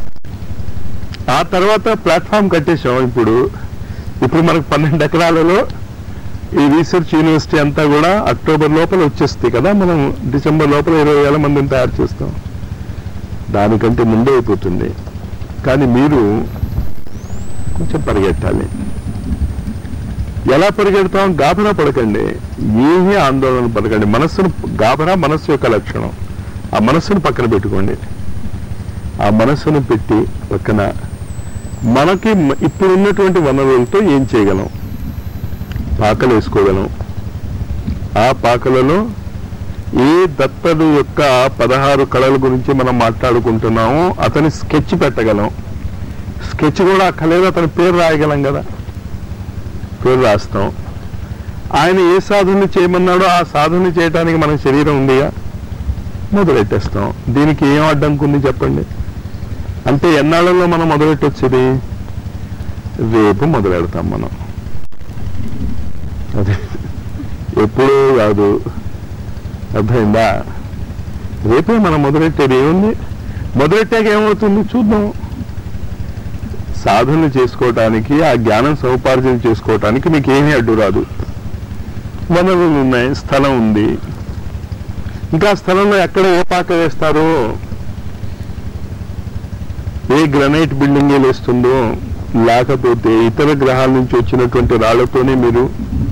ఆ తర్వాత ప్లాట్ఫామ్ కట్టేశాం ఇప్పుడు ఇప్పుడు మనకు పన్నెండు ఎకరాలలో ఈ రీసెర్చ్ యూనివర్సిటీ అంతా కూడా అక్టోబర్ లోపల వచ్చేస్తుంది కదా మనం డిసెంబర్ లోపల ఇరవై వేల మందిని తయారు చేస్తాం దానికంటే ముందే అయిపోతుంది కానీ మీరు కొంచెం పరిగెట్టాలి ఎలా పరిగెడతాం గాబరా పడకండి ఏమీ ఆందోళన పడకండి మనస్సును గాబరా మనస్సు యొక్క లక్షణం ఆ మనస్సును పక్కన పెట్టుకోండి ఆ మనస్సును పెట్టి పక్కన మనకి మ- ఇప్పుడు ఉన్నటువంటి వనరులతో ఏం చేయగలం పాకలు వేసుకోగలం ఆ పాకలలో ఏ దత్తడు యొక్క పదహారు కళల గురించి మనం మాట్లాడుకుంటున్నామో అతని స్కెచ్ పెట్టగలం స్కెచ్ కూడా అక్కర్లేదు అతని పేరు రాయగలం కదా పేరు రాస్తాం ఆయన ఏ సాధన చేయమన్నాడో ఆ సాధన చేయడానికి మన శరీరం ఉందిగా మొదలెట్టేస్తాం దీనికి ఏం అడ్డంకి ఉంది చెప్పండి అంటే ఎన్నాళ్ళలో మనం మొదలెట్టొచ్చేది రేపు మొదలెడతాం మనం అదే ఎప్పుడూ కాదు అర్థమైందా రేపే మనం మొదలెట్టేది ఏముంది మొదలెట్టాక ఏమవుతుంది చూద్దాం సాధనలు చేసుకోవటానికి ఆ జ్ఞానం సముపార్జన చేసుకోవటానికి మీకు ఏమీ అడ్డు రాదు వనరులు ఉన్నాయి స్థలం ఉంది ఇంకా ఆ స్థలంలో ఎక్కడ ఏ పాక వేస్తారో ఏ గ్రనైట్ బిల్డింగ్ వేస్తుందో లేకపోతే ఇతర గ్రహాల నుంచి వచ్చినటువంటి రాళ్లతోనే మీరు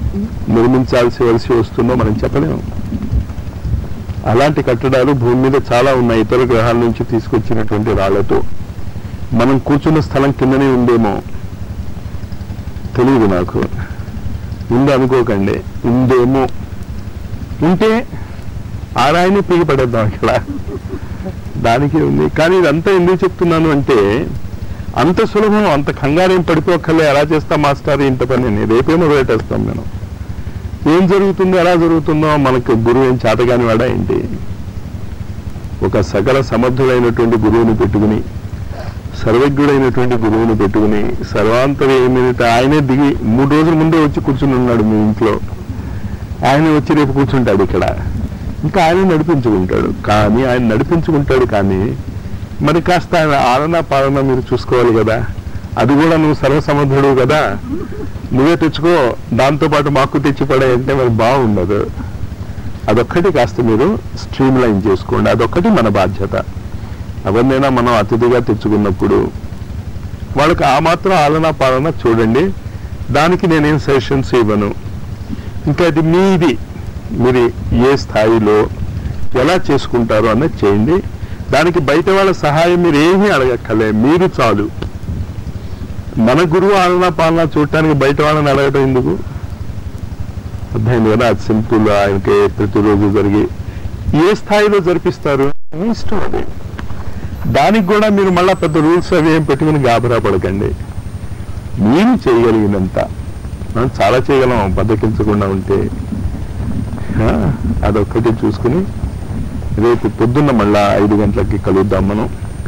నిర్మించాల్సి వలసి వస్తుందో మనం చెప్పలేము అలాంటి కట్టడాలు భూమి మీద చాలా ఉన్నాయి ఇతర గ్రహాల నుంచి తీసుకొచ్చినటువంటి రాళ్లతో మనం కూర్చున్న స్థలం కిందనే ఉందేమో తెలియదు నాకు ఉంది అనుకోకండి ఉందేమో ఉంటే ఆ రాయిని పీకి పడేద్దాం ఇక్కడ దానికి ఉంది కానీ ఇదంతా ఎందుకు చెప్తున్నాను అంటే అంత సులభం అంత కంగారేం పడిపోకలే ఎలా చేస్తాం మాస్టర్ ఇంత పని అని రేపే మొదలెట్టేస్తాం మనం ఏం జరుగుతుందో ఎలా జరుగుతుందో మనకు గురువు ఏం చేతగాని వాడా ఏంటి ఒక సకల సమర్థుడైనటువంటి గురువుని పెట్టుకుని సర్వజ్ఞుడైనటువంటి గురువుని పెట్టుకుని సర్వాంతర్యమిత ఆయనే దిగి మూడు రోజుల ముందే వచ్చి కూర్చుని ఉన్నాడు మీ ఇంట్లో ఆయన వచ్చి రేపు కూర్చుంటాడు ఇక్కడ ఇంకా ఆయన నడిపించుకుంటాడు కానీ ఆయన నడిపించుకుంటాడు కానీ మరి కాస్త ఆయన ఆలన పాలన మీరు చూసుకోవాలి కదా అది కూడా నువ్వు సర్వసమర్థుడు కదా నువ్వే తెచ్చుకో దాంతో పాటు మాకు తెచ్చి పడే అంటే మరి బాగుండదు అదొక్కటి కాస్త మీరు స్ట్రీమ్ లైన్ చేసుకోండి అదొక్కటి మన బాధ్యత ఎవరినైనా మనం అతిథిగా తెచ్చుకున్నప్పుడు వాళ్ళకి ఆ మాత్రం ఆలన పాలన చూడండి దానికి నేనేం సజెషన్స్ ఇవ్వను ఇంకా అది మీది మీరు ఏ స్థాయిలో ఎలా చేసుకుంటారో అన్నది చేయండి దానికి బయట వాళ్ళ సహాయం మీరు ఏమీ అడగక్కలే మీరు చాలు మన గురువు ఆలన పాలన చూడటానికి బయట వాళ్ళని అడగటం ఎందుకు అర్థమైంది కదా అది సింపుల్ ఆయనకి ప్రతిరోజు జరిగి ఏ స్థాయిలో జరిపిస్తారు మీ ఇష్టం అది దానికి కూడా మీరు మళ్ళా పెద్ద రూల్స్ అవి ఏం పెట్టుకుని గాబరా పడకండి మీరు చేయగలిగినంత మనం చాలా చేయగలం బద్దకించకుండా ఉంటే ఆ, అదొక్కటి చూసుకుని రేపు పొద్దున్న మళ్ళా ఐదు గంటలకి కలుద్దాం మనం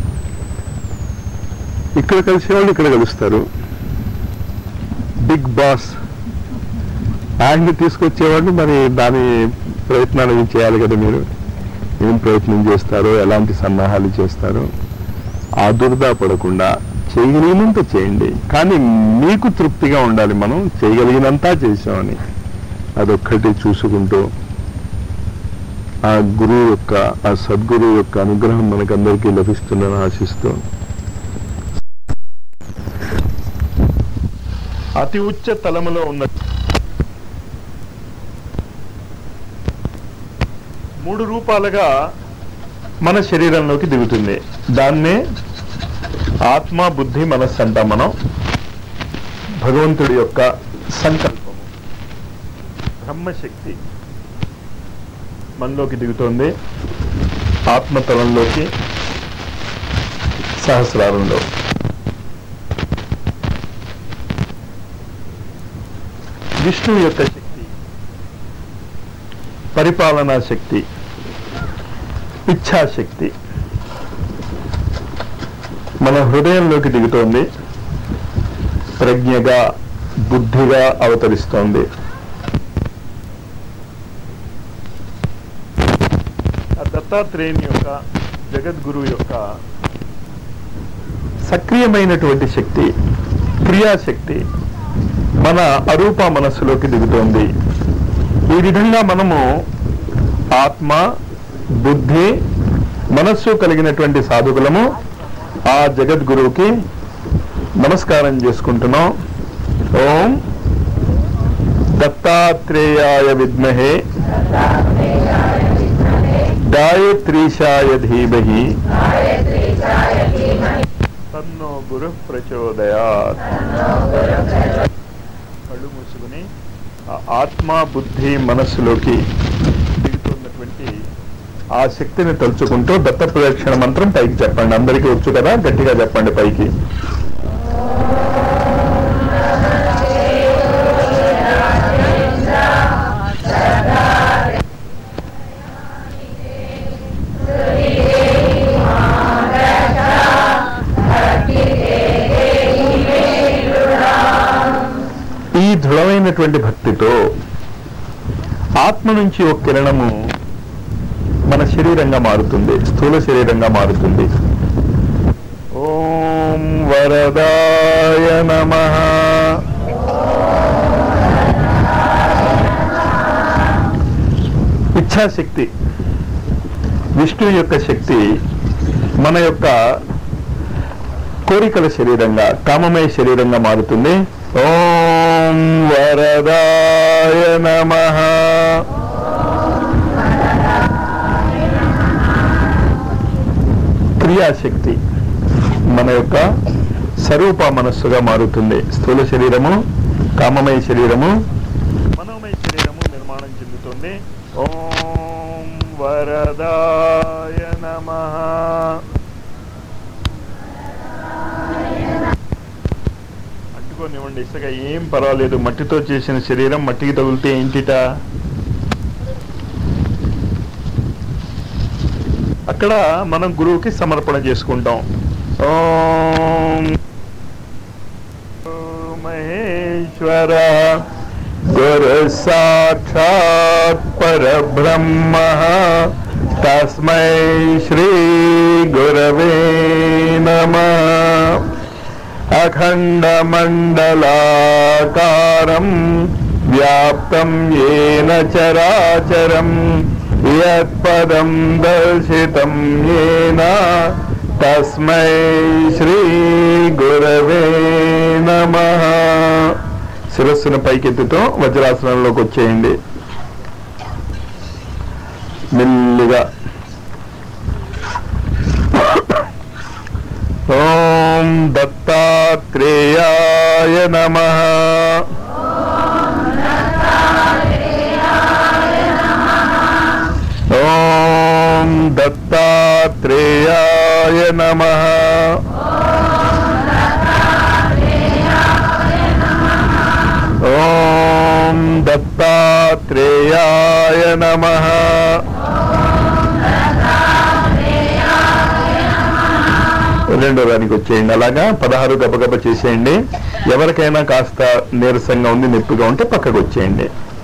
ఇక్కడ కలిసే వాళ్ళు ఇక్కడ కలుస్తారు బిగ్ బాస్ ఆయన్ని తీసుకొచ్చేవాళ్ళు మరి దాని ప్రయత్నాలు ఏం చేయాలి కదా మీరు ఏం ప్రయత్నం చేస్తారో ఎలాంటి సన్నాహాలు చేస్తారో ఆదుర్దా పడకుండా చేయగలిగినంత చేయండి కానీ మీకు తృప్తిగా ఉండాలి మనం చేయగలిగినంత చేసామని అదొక్కటి చూసుకుంటూ ఆ గురువు యొక్క ఆ సద్గురువు యొక్క అనుగ్రహం మనకందరికీ లభిస్తుందని ఆశిస్తూ అతి ఉచ్చ తలములో ఉన్న మూడు రూపాలుగా మన శరీరంలోకి దిగుతుంది దాన్నే ఆత్మ బుద్ధి మనస్సు అంటాం మనం భగవంతుడి యొక్క సంకల్పము బ్రహ్మశక్తి మనలోకి దిగుతోంది ఆత్మతలంలోకి సహస్రారంలో విష్ణువు యొక్క శక్తి పరిపాలనా శక్తి ఇచ్ఛాశక్తి మన హృదయంలోకి దిగుతోంది ప్రజ్ఞగా బుద్ధిగా అవతరిస్తోంది ఆ దత్తాత్రేయుని యొక్క జగద్గురువు యొక్క సక్రియమైనటువంటి శక్తి క్రియాశక్తి మన అరూప మనస్సులోకి దిగుతోంది ఈ విధంగా మనము ఆత్మ బుద్ధి మనస్సు కలిగినటువంటి సాధకులము ఆ జగద్గురువుకి నమస్కారం చేసుకుంటున్నాం ఓం దత్తాత్రేయాయ విద్మహే గాయత్రీశాయ ధీమహి తన్నో గురు ప్రచోదయాత్ కళ్ళు మూసుకుని ఆ ఆత్మ బుద్ధి మనస్సులోకి దిగుతున్నటువంటి ఆ శక్తిని తలుచుకుంటూ దత్త ప్రదక్షిణ మంత్రం పైకి చెప్పండి అందరికీ వచ్చు కదా గట్టిగా చెప్పండి పైకి ఈ దృఢమైనటువంటి భక్తితో ఆత్మ నుంచి ఒక కిరణము మన శరీరంగా మారుతుంది స్థూల శరీరంగా మారుతుంది ఓం వరదాయ నమ ఇచ్ఛాశక్తి విష్ణు యొక్క శక్తి మన యొక్క కోరికల శరీరంగా కామమయ శరీరంగా మారుతుంది ఓం వరదాయ నమ క్రియాశక్తి మన యొక్క స్వరూప మనస్సుగా మారుతుంది స్థూల శరీరము కామమయ శరీరము మనోమయ శరీరము నిర్మాణం చెందుతుంది ఓం వరదాయ నమ అంటుకోనివ్వండి ఇసుక ఏం పర్వాలేదు మట్టితో చేసిన శరీరం మట్టికి తగిలితే ఏంటిట అక్కడ మనం గురువుకి సమర్పణ చేసుకుంటాం ఓం మహేశ్వర గురు సాక్షాత్ పరబ్రహ్మ తస్మై శ్రీ గురవే నమ అఖండమండలాకారం వ్యాప్తం ఏన చరాచరం యత్పదం దర్శితం ఏన తస్మై శ్రీ గురవే నమ శిరస్సును పైకెత్తుతో వజ్రాసనంలోకి వచ్చేయండి మెల్లిగా ఓం దత్తాత్రేయాయ నమ ఓం దత్తాత్రేయాయ నమ ఓం దత్తాత్రేయాయ నమ రెండో దానికి వచ్చేయండి అలాగా పదహారు గబగబ చేసేయండి ఎవరికైనా కాస్త నీరసంగా ఉంది నొప్పిగా ఉంటే పక్కకు వచ్చేయండి